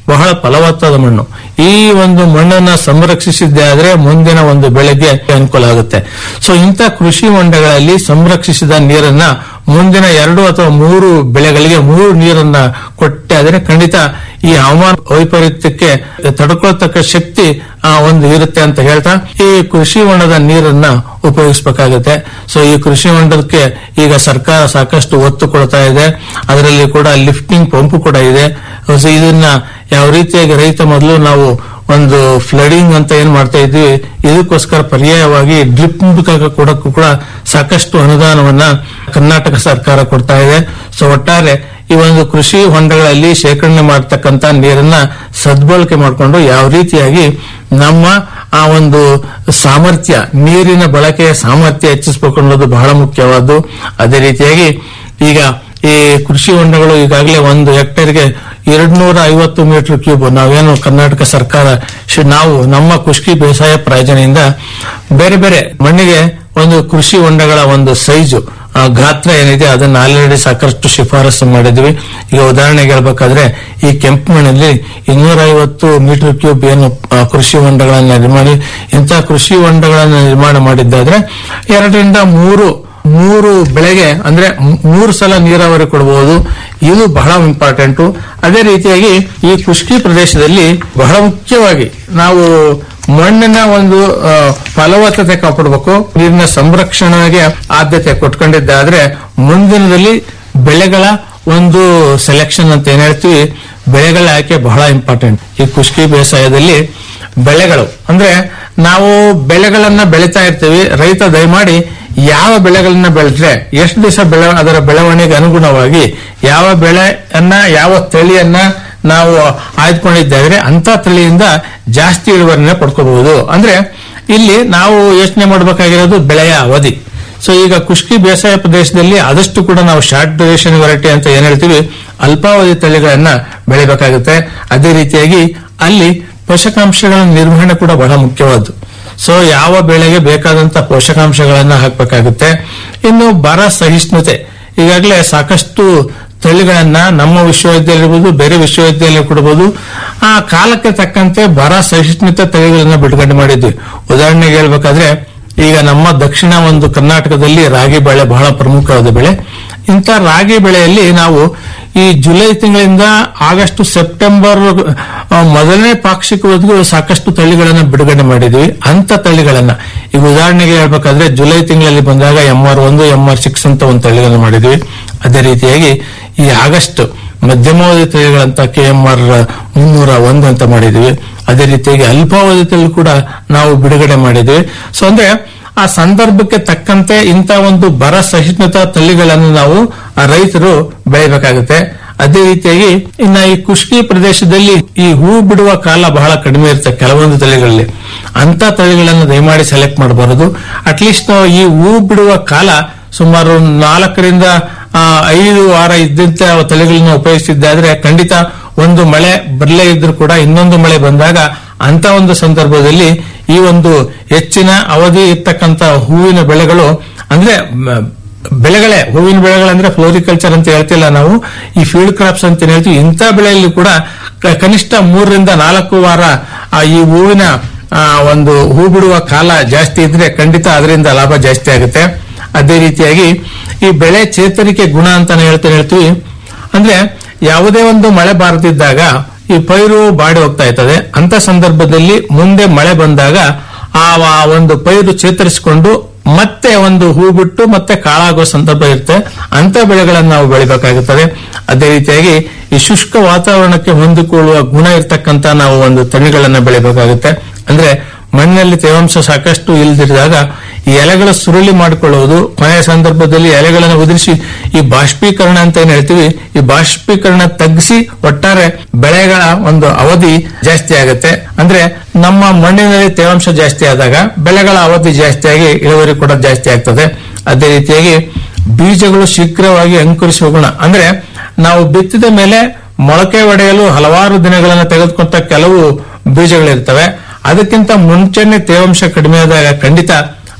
[SPEAKER 9] ಬಹಳ ಫಲವತ್ತಾದ ಮಣ್ಣು ಈ ಒಂದು ಮಣ್ಣನ್ನ ಸಂರಕ್ಷಿಸಿದ್ದೇ ಆದ್ರೆ ಮುಂದಿನ ಒಂದು ಬೆಳೆಗೆ ಅನುಕೂಲ ಆಗುತ್ತೆ ಸೊ ಇಂಥ ಕೃಷಿ ಹೊಂಡಗಳಲ್ಲಿ ಸಂರಕ್ಷಿಸಿದ ನೀರನ್ನ ಮುಂದಿನ ಎರಡು ಅಥವಾ ಮೂರು ಬೆಳೆಗಳಿಗೆ ಮೂರು ನೀರನ್ನ ಕೊಟ್ಟೆ ಆದ್ರೆ ಖಂಡಿತ ಈ ಹವಾಮಾನ ವೈಪರೀತ್ಯಕ್ಕೆ ತಡ್ಕೊಳ್ತಕ್ಕ ಶಕ್ತಿ ಆ, ಒಂದು ಇರುತ್ತೆ ಅಂತ ಹೇಳ್ತಾ ಈ ಕೃಷಿ ಹೊಂಡದ ನೀರನ್ನ ಉಪಯೋಗಿಸಬೇಕಾಗುತ್ತೆ ಸೊ ಈ ಕೃಷಿ ಹೊಂಡಕ್ಕೆ ಈಗ ಸರ್ಕಾರ ಸಾಕಷ್ಟು ಒತ್ತು ಕೊಡ್ತಾ ಇದೆ ಅದರಲ್ಲಿ ಕೂಡ ಲಿಫ್ಟಿಂಗ್ ಪಂಪ್ ಕೂಡ ಇದೆ ಸೊ ಇದನ್ನ ಯಾವ ರೀತಿಯಾಗಿ ರೈತ ಮೊದಲು ನಾವು ಒಂದು ಫ್ಲಡಿಂಗ್ ಅಂತ ಏನ್ ಮಾಡ್ತಾ ಇದ್ವಿ ಇದಕ್ಕೋಸ್ಕರ ಪರ್ಯಾಯವಾಗಿ ಡ್ರಿಪ್ ಮೂಲಕ ಕೊಡಕ್ಕೂ ಕೂಡ ಸಾಕಷ್ಟು ಅನುದಾನವನ್ನ ಕರ್ನಾಟಕ ಸರ್ಕಾರ ಕೊಡ್ತಾ ಇದೆ ಸೊ ಒಟ್ಟಾರೆ ಈ ಒಂದು ಕೃಷಿ ಹೊಂಡಗಳಲ್ಲಿ ಶೇಖರಣೆ ಮಾಡತಕ್ಕಂತ ನೀರನ್ನ ಸದ್ಬಳಕೆ ಮಾಡಿಕೊಂಡು ಯಾವ ರೀತಿಯಾಗಿ ನಮ್ಮ ಆ ಒಂದು ಸಾಮರ್ಥ್ಯ ನೀರಿನ ಬಳಕೆಯ ಸಾಮರ್ಥ್ಯ ಹೆಚ್ಚಿಸಬೇಕು ಅನ್ನೋದು ಬಹಳ ಮುಖ್ಯವಾದ್ದು ಅದೇ ರೀತಿಯಾಗಿ ಈಗ ಈ ಕೃಷಿ ಹೊಂಡಗಳು ಈಗಾಗಲೇ ಒಂದು ಹೆಕ್ಟೇರ್ಗೆ ಎರಡ್ನೂರ ಐವತ್ತು ಮೀಟರ್ ಕ್ಯೂಬ್ ನಾವೇನು ಕರ್ನಾಟಕ ಸರ್ಕಾರ ಶಿ- ನಾವು ನಮ್ಮ ಕೃಷಿ ಬೇಸಾಯ ಪ್ರಯೋಜನೆಯಿಂದ ಬೇರೆ ಬೇರೆ ಮಣ್ಣಿಗೆ ಒಂದು ಕೃಷಿ ಹೊಂಡಗಳ ಒಂದು ಸೈಜು ಆ ಗಾತ್ರ ಏನಿದೆ ಅದನ್ನ ಆಲ್ರೆಡಿ ಸಾಕಷ್ಟು ಶಿಫಾರಸು ಮಾಡಿದ್ವಿ ಈಗ ಉದಾಹರಣೆಗೆ ಹೇಳ್ಬೇಕಾದ್ರೆ ಈ ಕೆಂಪು ಮಣ್ಣಲ್ಲಿ ಇನ್ನೂರ ಐವತ್ತು ಮೀಟರ್ ಕ್ಯೂಬ್ ಏನು ಆ, ಕೃಷಿ ಹೊಂಡಗಳನ್ನ ನಿರ್ಮಾಣ ಇಂಥ ಕೃಷಿ ಹೊಂಡಗಳನ್ನ ನಿರ್ಮಾಣ ಮಾಡಿದ್ದಾದ್ರೆ ಎರಡರಿಂದ ಮೂರು ಮೂರು ಬೆಳೆಗೆ ಅಂದ್ರೆ ಮೂ- ಮೂರು ಸಲ ನೀರಾವರಿ ಕೊಡಬಹುದು ಇದು ಬಹಳ ಇಂಪಾರ್ಟೆಂಟ್ ಅದೇ ರೀತಿಯಾಗಿ ಈ ಕೃಷಿ ಪ್ರದೇಶದಲ್ಲಿ ಬಹಳ ಮುಖ್ಯವಾಗಿ ನಾವು ಮಣ್ಣಿನ ಒಂದು ಆ, ಫಲವತ್ತತೆ ಕಾಪಾಡಬೇಕು ನೀರಿನ ಸಂರಕ್ಷಣೆಗೆ ಆದ್ಯತೆ ಕೊಟ್ಕೊಂಡಿದ್ದಾದ್ರೆ ಮುಂದಿನದಲ್ಲಿ ಬೆಳೆಗಳ ಒಂದು ಸೆಲೆಕ್ಷನ್ ಅಂತ ಏನ್ ಹೇಳ್ತೀವಿ ಬೆಳೆಗಳ ಆಯ್ಕೆ ಬಹಳ ಇಂಪಾರ್ಟೆಂಟ್ ಈ ಕೃಷಿ ಬೇಸಾಯದಲ್ಲಿ ಬೆಳೆಗಳು ಅಂದ್ರೆ ನಾವು ಬೆಳೆಗಳನ್ನ ಬೆಳಿತಾ ಇರ್ತೀವಿ ರೈತ ದಯಮಾಡಿ ಯಾವ ಬೆಳೆಗಳನ್ನ ಬೆಳೆದ್ರೆ ಎಷ್ಟು ದಿವಸ ಬೆಳೆ ಅದರ ಬೆಳವಣಿಗೆ ಅನುಗುಣವಾಗಿ ಯಾವ ಬೆಳೆಯನ್ನ ಯಾವ ತಳಿಯನ್ನ ನಾವು ಆಯ್ದುಕೊಂಡಿದ್ದಾದ್ರೆ ಅಂತ ತಳಿಯಿಂದ ಜಾಸ್ತಿ ಇಳುವರಿನ ಪಡ್ಕೋಬಹುದು ಅಂದ್ರೆ ಇಲ್ಲಿ ನಾವು ಯೋಚನೆ ಮಾಡಬೇಕಾಗಿರೋದು ಬೆಳೆಯ ಅವಧಿ ಸೊ ಈಗ ಕುಷ್ಕಿ ಬೇಸಾಯ ಪ್ರದೇಶದಲ್ಲಿ ಆದಷ್ಟು ಕೂಡ ನಾವು ಶಾರ್ಟ್ ಡ್ಯೂರೇಷನ್ ವೆರೈಟಿ ಅಂತ ಏನ್ ಹೇಳ್ತೀವಿ ಅಲ್ಪಾವಧಿ ತಳಿಗಳನ್ನ ಬೆಳಿಬೇಕಾಗುತ್ತೆ ಅದೇ ರೀತಿಯಾಗಿ ಅಲ್ಲಿ ಪೋಷಕಾಂಶಗಳ ನಿರ್ವಹಣೆ ಕೂಡ ಬಹಳ ಮುಖ್ಯವಾದ್ದು ಸೊ ಯಾವ ಬೆಳೆಗೆ ಬೇಕಾದಂತ ಪೋಷಕಾಂಶಗಳನ್ನ ಹಾಕಬೇಕಾಗುತ್ತೆ ಇನ್ನು ಬರ ಸಹಿಷ್ಣುತೆ ಈಗಾಗಲೇ ಸಾಕಷ್ಟು ತಳಿಗಳನ್ನ ನಮ್ಮ ವಿಶ್ವವಿದ್ಯಾಲಯ ಇರ್ಬೋದು ಬೇರೆ ವಿಶ್ವವಿದ್ಯಾಲಯ ಕೊಡಬಹುದು ಆ ಕಾಲಕ್ಕೆ ತಕ್ಕಂತೆ ಬರ ಸಹಿಷ್ಣುತೆ ತಳಿಗಳನ್ನ ಬಿಡುಗಡೆ ಮಾಡಿದ್ವಿ ಉದಾಹರಣೆಗೆ ಹೇಳ್ಬೇಕಾದ್ರೆ ಈಗ ನಮ್ಮ ದಕ್ಷಿಣ ಒಂದು ಕರ್ನಾಟಕದಲ್ಲಿ ರಾಗಿ ಬೆಳೆ ಬಹಳ ಪ್ರಮುಖವಾದ ಬೆಳೆ ಇಂಥ ರಾಗಿ ಬೆಳೆಯಲ್ಲಿ ನಾವು ಈ ಜುಲೈ ತಿಂಗಳಿಂದ ಆಗಸ್ಟ್ ಸೆಪ್ಟೆಂಬರ್ ಆ, ಮೊದಲನೇ ಪಾಕ್ಷಿಕವರೆಗೂ ಸಾಕಷ್ಟು ತಳಿಗಳನ್ನ ಬಿಡುಗಡೆ ಮಾಡಿದ್ವಿ ಅಂತ ತಳಿಗಳನ್ನ ಈಗ ಉದಾಹರಣೆಗೆ ಹೇಳ್ಬೇಕಾದ್ರೆ ಜುಲೈ ತಿಂಗಳಲ್ಲಿ ಬಂದಾಗ ಎಂ ಆರ್ ಒಂದು ಎಂ ಆರ್ ಸಿಕ್ಸ್ ಅಂತ ಒಂದು ತಳಿಗಳನ್ನ ಮಾಡಿದ್ವಿ ಅದೇ ರೀತಿಯಾಗಿ ಈ ಆಗಸ್ಟ್ ಮಧ್ಯಮಾವಧಿ ತಳಿಗಳಂತ ಕೆ ಎಂ ಆರ್ ಮುನ್ನೂರ ಒಂದು ಅಂತ ಮಾಡಿದ್ವಿ ಅದೇ ರೀತಿಯಾಗಿ ಅಲ್ಪಾವಧಿ ತಳಿ ಕೂಡ ನಾವು ಬಿಡುಗಡೆ ಮಾಡಿದ್ವಿ ಸೊ ಅಂದ್ರೆ ಆ ಸಂದರ್ಭಕ್ಕೆ ತಕ್ಕಂತೆ ಇಂಥ ಒಂದು ಬರ ಸಹಿಷ್ಣುತಾ ತಳಿಗಳನ್ನು ನಾವು ಆ ರೈತರು ಬೆಳಿಬೇಕಾಗುತ್ತೆ ಅದೇ ರೀತಿಯಾಗಿ ಇನ್ನ ಈ ಕುಷ್ಕಿ ಪ್ರದೇಶದಲ್ಲಿ ಈ ಹೂ ಬಿಡುವ ಕಾಲ ಬಹಳ ಕಡಿಮೆ ಇರುತ್ತೆ ಕೆಲವೊಂದು ತಳಿಗಳಲ್ಲಿ ಅಂತ ತಳಿಗಳನ್ನು ದಯಮಾಡಿ ಸೆಲೆಕ್ಟ್ ಮಾಡಬಾರದು ಅಟ್ಲೀಸ್ಟ್ ಈ ಹೂ ಬಿಡುವ ಕಾಲ ಸುಮಾರು ನಾಲ್ಕರಿಂದ ಆ, ಐದು ವಾರ ಇದ್ದಂತ ತಳಿಗಳನ್ನ ಉಪಯೋಗಿಸಿದ್ದಾದ್ರೆ ಖಂಡಿತ ಒಂದು ಮಳೆ ಬರಲೇ ಇದ್ರೂ ಕೂಡ ಇನ್ನೊಂದು ಮಳೆ ಬಂದಾಗ ಅಂತ ಒಂದು ಸಂದರ್ಭದಲ್ಲಿ ಈ ಒಂದು ಹೆಚ್ಚಿನ ಅವಧಿ ಇರ್ತಕ್ಕಂತ ಹೂವಿನ ಬೆಳೆಗಳು ಅಂದ್ರೆ ಮ, ಬೆಳೆಗಳೇ ಹೂವಿನ ಬೆಳೆಗಳಂದ್ರೆ ಫ್ಲೋರಿಕಲ್ಚರ್ ಅಂತ ಹೇಳ್ತಿಲ್ಲ ನಾವು ಈ ಫೀಲ್ಡ್ ಕ್ರಾಪ್ಸ್ ಅಂತ ಏನ್ ಹೇಳ್ತೀವಿ ಇಂಥ ಬೆಳೆಯಲ್ಲಿ ಕೂಡ ಕ- ಕನಿಷ್ಠ ಮೂರರಿಂದ ನಾಲ್ಕು ವಾರ ಆ, ಈ ಹೂವಿನ ಆ, ಒಂದು ಹೂ ಬಿಡುವ ಕಾಲ ಜಾಸ್ತಿ ಇದ್ರೆ ಖಂಡಿತ ಅದರಿಂದ ಲಾಭ ಜಾಸ್ತಿ ಆಗುತ್ತೆ ಅದೇ ರೀತಿಯಾಗಿ ಈ ಬೆಳೆ ಚೇತರಿಕೆ ಗುಣ ಅಂತ ಹೇಳ್ತೇನೆ ಹೇಳ್ತೀವಿ ಅಂದ್ರೆ ಯಾವುದೇ ಒಂದು ಮಳೆ ಬಾರದಿದ್ದಾಗ ಈ ಪೈರು ಬಾಡಿ ಹೋಗ್ತಾ ಇರ್ತದೆ ಅಂತ ಸಂದರ್ಭದಲ್ಲಿ ಮುಂದೆ ಮಳೆ ಬಂದಾಗ ಆ ಆ ಒಂದು ಪೈರು ಚೇತರಿಸಿಕೊಂಡು ಮತ್ತೆ ಒಂದು ಹೂ ಬಿಟ್ಟು ಮತ್ತೆ ಕಾಳಾಗೋ ಸಂದರ್ಭ ಇರುತ್ತೆ ಅಂತ ಬೆಳೆಗಳನ್ನು ನಾವು ಬೆಳಿಬೇಕಾಗುತ್ತದೆ ಅದೇ ರೀತಿಯಾಗಿ ಈ ಶುಷ್ಕ ವಾತಾವರಣಕ್ಕೆ ಹೊಂದಿಕೊಳ್ಳುವ ಗುಣ ಇರ್ತಕ್ಕಂತ ನಾವು ಒಂದು ತಳಿಗಳನ್ನ ಬೆಳಿಬೇಕಾಗುತ್ತೆ ಅಂದ್ರೆ ಮಣ್ಣಿನಲ್ಲಿ ತೇವಾಂಶ ಸಾಕಷ್ಟು ಇಲ್ದಿರಿದಾಗ ಈ ಎಲೆಗಳ ಸುರುಳಿ ಮಾಡಿಕೊಳ್ಳುವುದು ಕೊನೆಯ ಸಂದರ್ಭದಲ್ಲಿ ಎಲೆಗಳನ್ನು ಉದುರಿಸಿ ಈ ಬಾಷ್ಪೀಕರಣ ಅಂತ ಏನ್ ಹೇಳ್ತೀವಿ ಈ ಬಾಷ್ಪೀಕರಣ ತಗ್ಗಿಸಿ ಒಟ್ಟಾರೆ ಬೆಳೆಗಳ ಒಂದು ಅವಧಿ ಜಾಸ್ತಿ ಆಗುತ್ತೆ ಅಂದ್ರೆ ನಮ್ಮ ಮಣ್ಣಿನಲ್ಲಿ ತೇವಾಂಶ ಜಾಸ್ತಿ ಆದಾಗ ಬೆಳೆಗಳ ಅವಧಿ ಜಾಸ್ತಿಯಾಗಿ ಇಳುವರಿ ಕೂಡ ಜಾಸ್ತಿ ಆಗ್ತದೆ ಅದೇ ರೀತಿಯಾಗಿ ಬೀಜಗಳು ಶೀಘ್ರವಾಗಿ ಅಂಕುರಿಸುವ ಗುಣ ಅಂದ್ರೆ ನಾವು ಬಿತ್ತಿದ ಮೇಲೆ ಮೊಳಕೆ ಒಡೆಯಲು ಹಲವಾರು ದಿನಗಳನ್ನು ತೆಗೆದುಕೊಂತ ಕೆಲವು ಬೀಜಗಳಿರ್ತವೆ ಅದಕ್ಕಿಂತ ಮುಂಚೆನೆ ತೇವಾಂಶ ಕಡಿಮೆ ಆದಾಗ ಖಂಡಿತ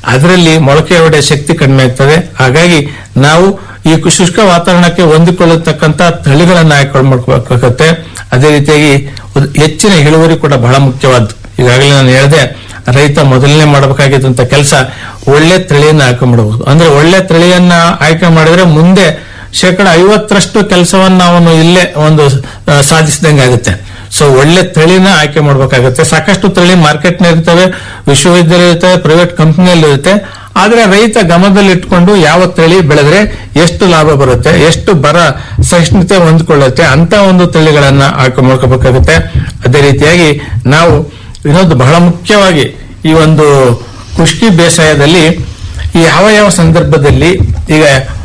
[SPEAKER 9] ಅದರಲ್ಲಿ ಮೊಳಕೆ ಒಡೆಯ ಶಕ್ತಿ ಕಡಿಮೆ ಆಗ್ತದೆ ಹಾಗಾಗಿ ನಾವು ಈ ಶುಷ್ಕ ವಾತಾವರಣಕ್ಕೆ ಹೊಂದಿಕೊಳ್ಳತಕ್ಕಂತ ತಳಿಗಳನ್ನ ಆಯ್ಕೆ ಮಾಡ್ಕೋಬೇಕಾಗತ್ತೆ ಅದೇ ರೀತಿಯಾಗಿ ಉದ್- ಹೆಚ್ಚಿನ ಇಳುವರಿ ಕೂಡ ಬಹಳ ಮುಖ್ಯವಾದ್ದು ಈಗಾಗಲೇ ನಾನು ಹೇಳಿದೆ ರೈತ ಮೊದಲನೇ ಮಾಡಬೇಕಾಗಿದ್ದಂತ ಕೆಲಸ ಒಳ್ಳೆ ತಳಿಯನ್ನ ಆಯ್ಕೆ ಮಾಡಬಹುದು ಅಂದ್ರೆ ಒಳ್ಳೆ ತಳಿಯನ್ನ ಆಯ್ಕೆ ಮಾಡಿದ್ರೆ ಮುಂದೆ ಶೇಕಡ ಐವತ್ತರಷ್ಟು ಕೆಲಸವನ್ನ ಅವನು ಇಲ್ಲೇ ಒಂದು ಆ, ಸಾಧಿಸಿದಂಗೆ ಆಗುತ್ತೆ ಸೊ ಒಳ್ಳೆ ತಳಿನ ಆಯ್ಕೆ ಮಾಡಬೇಕಾಗುತ್ತೆ ಸಾಕಷ್ಟು ತಳಿ ಮಾರ್ಕೆಟ್ ನ ಇರ್ತವೆ ವಿಶ್ವವಿದ್ಯಾಲಯ ಇರ್ತವೆ ಪ್ರೈವೇಟ್ ಕಂಪನಿಯಲ್ಲಿ ಇರುತ್ತೆ ಆದ್ರೆ ರೈತ ಗಮನದಲ್ಲಿ ಇಟ್ಕೊಂಡು ಯಾವ ತಳಿ ಬೆಳೆದ್ರೆ ಎಷ್ಟು ಲಾಭ ಬರುತ್ತೆ ಎಷ್ಟು ಬರ ಸಹಿಷ್ಣುತೆ ಹೊಂದಿಕೊಳ್ಳುತ್ತೆ ಅಂತ ಒಂದು ತಳಿಗಳನ್ನ ಆಯ್ಕೆ ಮಾಡ್ಕೋಬೇಕಾಗುತ್ತೆ ಅದೇ ರೀತಿಯಾಗಿ ನಾವು ಇನ್ನೊಂದು ಬಹಳ ಮುಖ್ಯವಾಗಿ ಈ ಒಂದು ಕುಷ್ಕಿ ಬೇಸಾಯದಲ್ಲಿ ಈ ಯಾವ ಯಾವ ಸಂದರ್ಭದಲ್ಲಿ ಈಗ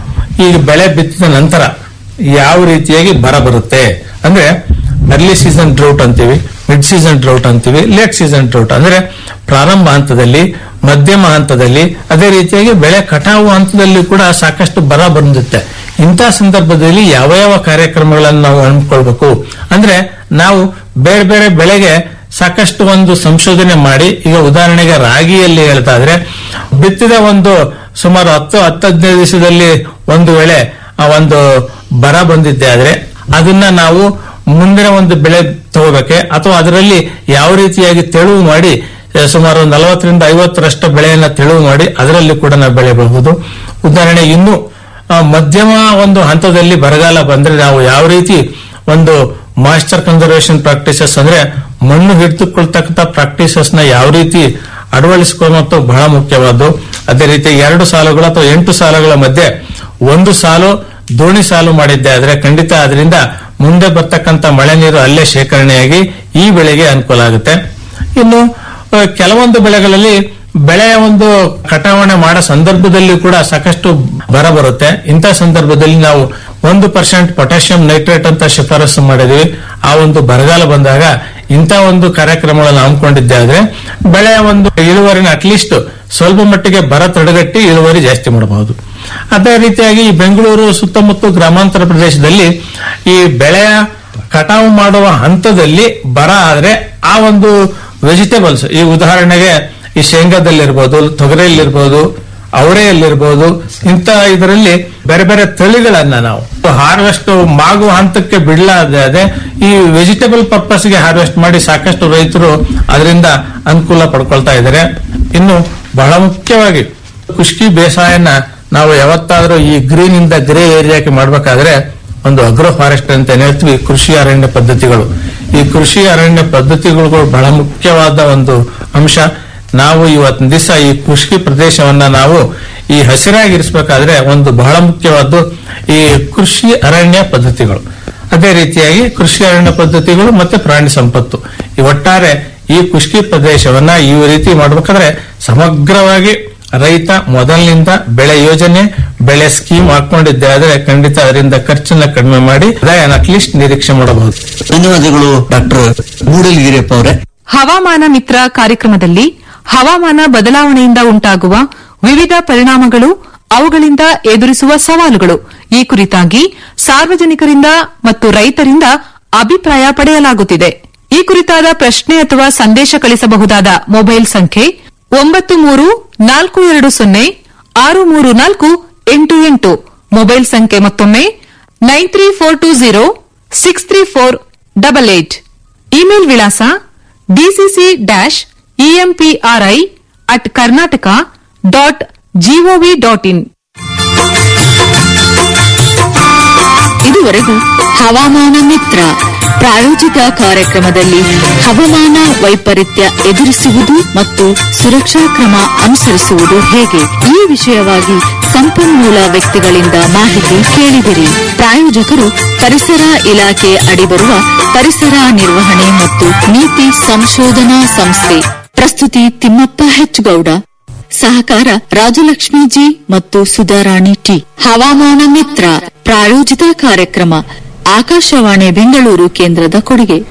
[SPEAKER 9] ಈಗ ಬೆಳೆ ಬಿತ್ತಿದ ನಂತರ ಯಾವ ರೀತಿಯಾಗಿ ಬರ ಬರುತ್ತೆ ಅಂದ್ರೆ ಅರ್ಲಿ ಸೀಸನ್ ಡ್ರೌಟ್ ಅಂತೀವಿ ಮಿಡ್ ಸೀಸನ್ ಡ್ರೌಟ್ ಅಂತೀವಿ ಲೇಟ್ ಸೀಸನ್ ಡ್ರೌಟ್ ಅಂದ್ರೆ ಪ್ರಾರಂಭ ಹಂತದಲ್ಲಿ ಮಧ್ಯಮ ಹಂತದಲ್ಲಿ ಅದೇ ರೀತಿಯಾಗಿ ಬೆಳೆ ಕಟಾವು ಹಂತದಲ್ಲಿ ಕೂಡ ಸಾಕಷ್ಟು ಬರ ಬಂದಿರುತ್ತೆ ಇಂಥ ಸಂದರ್ಭದಲ್ಲಿ ಯಾವ ಯಾವ ಕಾರ್ಯಕ್ರಮಗಳನ್ನು ನಾವು ಹಮ್ಮಿಕೊಳ್ಬೇಕು ಅಂದ್ರೆ ನಾವು ಬೇರೆ ಬೇರೆ ಬೆಳೆಗೆ ಸಾಕಷ್ಟು ಒಂದು ಸಂಶೋಧನೆ ಮಾಡಿ ಈಗ ಉದಾಹರಣೆಗೆ ರಾಗಿಯಲ್ಲಿ ಹೇಳ್ತಾ ಇದ್ರೆ ಬಿತ್ತಿದ ಒಂದು ಸುಮಾರು ಹತ್ತು ಹತ್ತು ಹದಿನೈದು ದಿವಸದಲ್ಲಿ ಒಂದು ವೇಳೆ ಆ ಒಂದು ಬರ ಬಂದಿದ್ದೆ ಆದ್ರೆ ಅದನ್ನ ನಾವು ಮುಂದಿನ ಒಂದು ಬೆಳೆ ತಗೋಬೇಕೆ ಅಥವಾ ಅದರಲ್ಲಿ ಯಾವ ರೀತಿಯಾಗಿ ತೆಳುವು ಮಾಡಿ ಆ, ಸುಮಾರು ನಲವತ್ತರಿಂದ ಐವತ್ತರಷ್ಟು ಬೆಳೆಯನ್ನ ತೆಳುವು ಮಾಡಿ ಅದರಲ್ಲಿ ಕೂಡ ನಾವು ಬೆಳೆ ಬೆಳಬಹುದು ಉದಾಹರಣೆ ಇನ್ನು ಆ, ಮಧ್ಯಮ ಒಂದು ಹಂತದಲ್ಲಿ ಬರಗಾಲ ಬಂದ್ರೆ ನಾವು ಯಾವ ರೀತಿ ಒಂದು ಮಾಸ್ಟರ್ ಕನ್ಸರ್ವೇಷನ್ ಪ್ರಾಕ್ಟೀಸಸ್ ಅಂದ್ರೆ ಮಣ್ಣು ಹಿಡಿದುಕೊಳ್ತಕ್ಕಂಥ ಪ್ರಾಕ್ಟೀಸಸ್ ನ ಯಾವ ರೀತಿ ಅಳವಡಿಸಿಕೊಳ್ಳುವಂತ ಬಹಳ ಮುಖ್ಯವಾದ್ದು ಅದೇ ರೀತಿ ಎರಡು ಸಾಲುಗಳು ಅಥವಾ ಎಂಟು ಸಾಲುಗಳ ಮಧ್ಯೆ ಒಂದು ಸಾಲು ದೋಣಿ ಸಾಲು ಮಾಡಿದ್ದೆ ಆದ್ರೆ ಖಂಡಿತ ಅದರಿಂದ ಮುಂದೆ ಬರ್ತಕ್ಕಂಥ ಮಳೆ ನೀರು ಅಲ್ಲೇ ಶೇಖರಣೆಯಾಗಿ ಈ ಬೆಳೆಗೆ ಅನುಕೂಲ ಆಗುತ್ತೆ ಇನ್ನು ಆ, ಕೆಲವೊಂದು ಬೆಳೆಗಳಲ್ಲಿ ಬೆಳೆಯ ಒಂದು ಕಟಾವಣೆ ಮಾಡೋ ಸಂದರ್ಭದಲ್ಲಿ ಕೂಡ ಸಾಕಷ್ಟು ಬರ ಬರುತ್ತೆ ಇಂಥ ಸಂದರ್ಭದಲ್ಲಿ ನಾವು ಒಂದು ಪರ್ಸೆಂಟ್ ಪೊಟ್ಯಾಷಿಯಂ ನೈಟ್ರೇಟ್ ಅಂತ ಶಿಫಾರಸು ಮಾಡಿದ್ವಿ ಆ ಒಂದು ಬರಗಾಲ ಬಂದಾಗ ಇಂಥ ಒಂದು ಕಾರ್ಯಕ್ರಮಗಳನ್ನು ಹಮ್ಮಿಕೊಂಡಿದ್ದೆ ಆದ್ರೆ ಬೆಳೆಯ ಒಂದು ಇಳುವರಿನ ಅಟ್ಲೀಸ್ಟ್ ಸ್ವಲ್ಪ ಮಟ್ಟಿಗೆ ಬರ ತಡೆಗಟ್ಟಿ ಇಳುವರಿ ಜಾಸ್ತಿ ಮಾಡಬಹುದು ಅದೇ ರೀತಿಯಾಗಿ ಈ ಬೆಂಗಳೂರು ಸುತ್ತಮುತ್ತ ಗ್ರಾಮಾಂತರ ಪ್ರದೇಶದಲ್ಲಿ ಈ ಬೆಳೆಯ ಕಟಾವು ಮಾಡುವ ಹಂತದಲ್ಲಿ ಬರ ಆದ್ರೆ ಆ ಒಂದು ವೆಜಿಟೇಬಲ್ಸ್ ಈ ಉದಾಹರಣೆಗೆ ಈ ಶೇಂಗಾದಲ್ಲಿರ್ಬೋದು ತೊಗರಿಯಲ್ಲಿರ್ಬೋದು ಅವರೆಯಲ್ಲಿರ್ಬೋದು ಇಂಥ ಇದರಲ್ಲಿ ಬೇರೆ ಬೇರೆ ತಳಿಗಳನ್ನ ನಾವು ಹಾರ್ವೆಸ್ಟ್ ಮಾಗುವ ಹಂತಕ್ಕೆ ಬಿಡಲಾದೆ ಈ ವೆಜಿಟೇಬಲ್ ಪರ್ಪಸ್ಗೆ ಹಾರ್ವೆಸ್ಟ್ ಮಾಡಿ ಸಾಕಷ್ಟು ರೈತರು ಅದರಿಂದ ಅನುಕೂಲ ಪಡ್ಕೊಳ್ತಾ ಇದ್ದಾರೆ ಇನ್ನು ಬಹಳ ಮುಖ್ಯವಾಗಿ ಕುಷ್ಕಿ ಬೇಸಾಯನ ನಾವು ಯಾವತ್ತಾದ್ರೂ ಈ ಗ್ರೀನ್ ಇಂದ ಗ್ರೇ ಏರಿಯಾಕ್ಕೆ ಮಾಡ್ಬೇಕಾದ್ರೆ ಒಂದು ಅಗ್ರೋ ಫಾರೆಸ್ಟ್ ಅಂತ ಏನ್ ಹೇಳ್ತೀವಿ ಕೃಷಿ ಅರಣ್ಯ ಪದ್ಧತಿಗಳು ಈ ಕೃಷಿ ಅರಣ್ಯ ಪದ್ಧತಿಗಳು ಬಹಳ ಮುಖ್ಯವಾದ ಒಂದು ಅಂಶ ನಾವು ಇವತ್ತಿನ ದಿವಸ ಈ ಕೃಷಿ ಪ್ರದೇಶವನ್ನ ನಾವು ಈ ಹಸಿರಾಗಿರಿಸಬೇಕಾದ್ರೆ ಒಂದು ಬಹಳ ಮುಖ್ಯವಾದ್ದು ಈ ಕೃಷಿ ಅರಣ್ಯ ಪದ್ಧತಿಗಳು ಅದೇ ರೀತಿಯಾಗಿ ಕೃಷಿ ಅರಣ್ಯ ಪದ್ಧತಿಗಳು ಮತ್ತೆ ಪ್ರಾಣಿ ಸಂಪತ್ತು ಈ ಒಟ್ಟಾರೆ ಈ ಕೃಷಿ ಪ್ರದೇಶವನ್ನ ಈ ರೀತಿ ಮಾಡ್ಬೇಕಾದ್ರೆ ಸಮಗ್ರವಾಗಿ ರೈತ ಮೊದಲಿನಿಂದ ಬೆಳೆ ಯೋಜನೆ ಬೆಳೆ ಸ್ಕೀಮ್ ಹಾಕೊಂಡಿದ್ದೆ ಆದ್ರೆ ಖಂಡಿತ ಅದರಿಂದ ಖರ್ಚನ್ನ ಕಡಿಮೆ ಮಾಡಿ ಆದಾಯನ ಅಟ್ಲೀಸ್ಟ್ ನಿರೀಕ್ಷೆ ಮಾಡಬಹುದು
[SPEAKER 5] ಧನ್ಯವಾದಗಳು ಡಾಕ್ಟರ್ ಮೂಡಲಗಿರಿಯಪ್ಪ ಅವರೇ
[SPEAKER 4] ಹವಾಮಾನ ಮಿತ್ರ ಕಾರ್ಯಕ್ರಮದಲ್ಲಿ ಹವಾಮಾನ ಬದಲಾವಣೆಯಿಂದ ಉಂಟಾಗುವ ವಿವಿಧ ಪರಿಣಾಮಗಳು ಅವುಗಳಿಂದ ಎದುರಿಸುವ ಸವಾಲುಗಳು ಈ ಕುರಿತಾಗಿ ಸಾರ್ವಜನಿಕರಿಂದ ಮತ್ತು ರೈತರಿಂದ ಅಭಿಪ್ರಾಯ ಪಡೆಯಲಾಗುತ್ತಿದೆ ಈ ಕುರಿತಾದ ಪ್ರಶ್ನೆ ಅಥವಾ ಸಂದೇಶ ಕಳಿಸಬಹುದಾದ ಮೊಬೈಲ್ ಸಂಖ್ಯೆ ಒಂಬತ್ತು ಮೂರು ನಾಲ್ಕು ಎರಡು ಸೊನ್ನೆ ಆರು ಮೂರು ನಾಲ್ಕು ಎಂಟು ಎಂಟು ಮೊಬೈಲ್ ಸಂಖ್ಯೆ ಮತ್ತೊಮ್ಮೆ nine three four two zero six three four double eight email ವಿಳಾಸ DCC dash EMPRI at Karnataka dot GOV dot in
[SPEAKER 3] ಇದುವರೆಗೂ ಹವಾಮಾನ ಮಿತ್ರ ಪ್ರಾಯೋಜಿತ ಕಾರ್ಯಕ್ರಮದಲ್ಲಿ ಹವಾಮಾನ ವೈಪರೀತ್ಯ ಎದುರಿಸುವುದು ಮತ್ತು ಸುರಕ್ಷಾ ಕ್ರಮ ಅನುಸರಿಸುವುದು ಹೇಗೆ ಈ ವಿಷಯವಾಗಿ ಸಂಪನ್ಮೂಲ ವ್ಯಕ್ತಿಗಳಿಂದ ಮಾಹಿತಿ ಕೇಳಿದಿರಿ ಪ್ರಾಯೋಜಕರು ಪರಿಸರ ಇಲಾಖೆ ಅಡಿಬರುವ ಪರಿಸರ ನಿರ್ವಹಣೆ ಮತ್ತು ನೀತಿ ಸಂಶೋಧನಾ ಸಂಸ್ಥೆ ಪ್ರಸ್ತುತಿ ತಿಮ್ಮಪ್ಪ ಹೆಚ್ಗೌಡ ಸಹಕಾರ ರಾಜಲಕ್ಷ್ಮಿ ಜಿ ಮತ್ತು ಸುಧಾರಾಣಿ ಟಿ ಹವಾಮಾನ ಮಿತ್ರ ಪ್ರಾಯೋಜಿತ ಕಾರ್ಯಕ್ರಮ ಆಕಾಶವಾಣಿ ಬೆಂಗಳೂರು ಕೇಂದ್ರದ ಕೊಡುಗೆ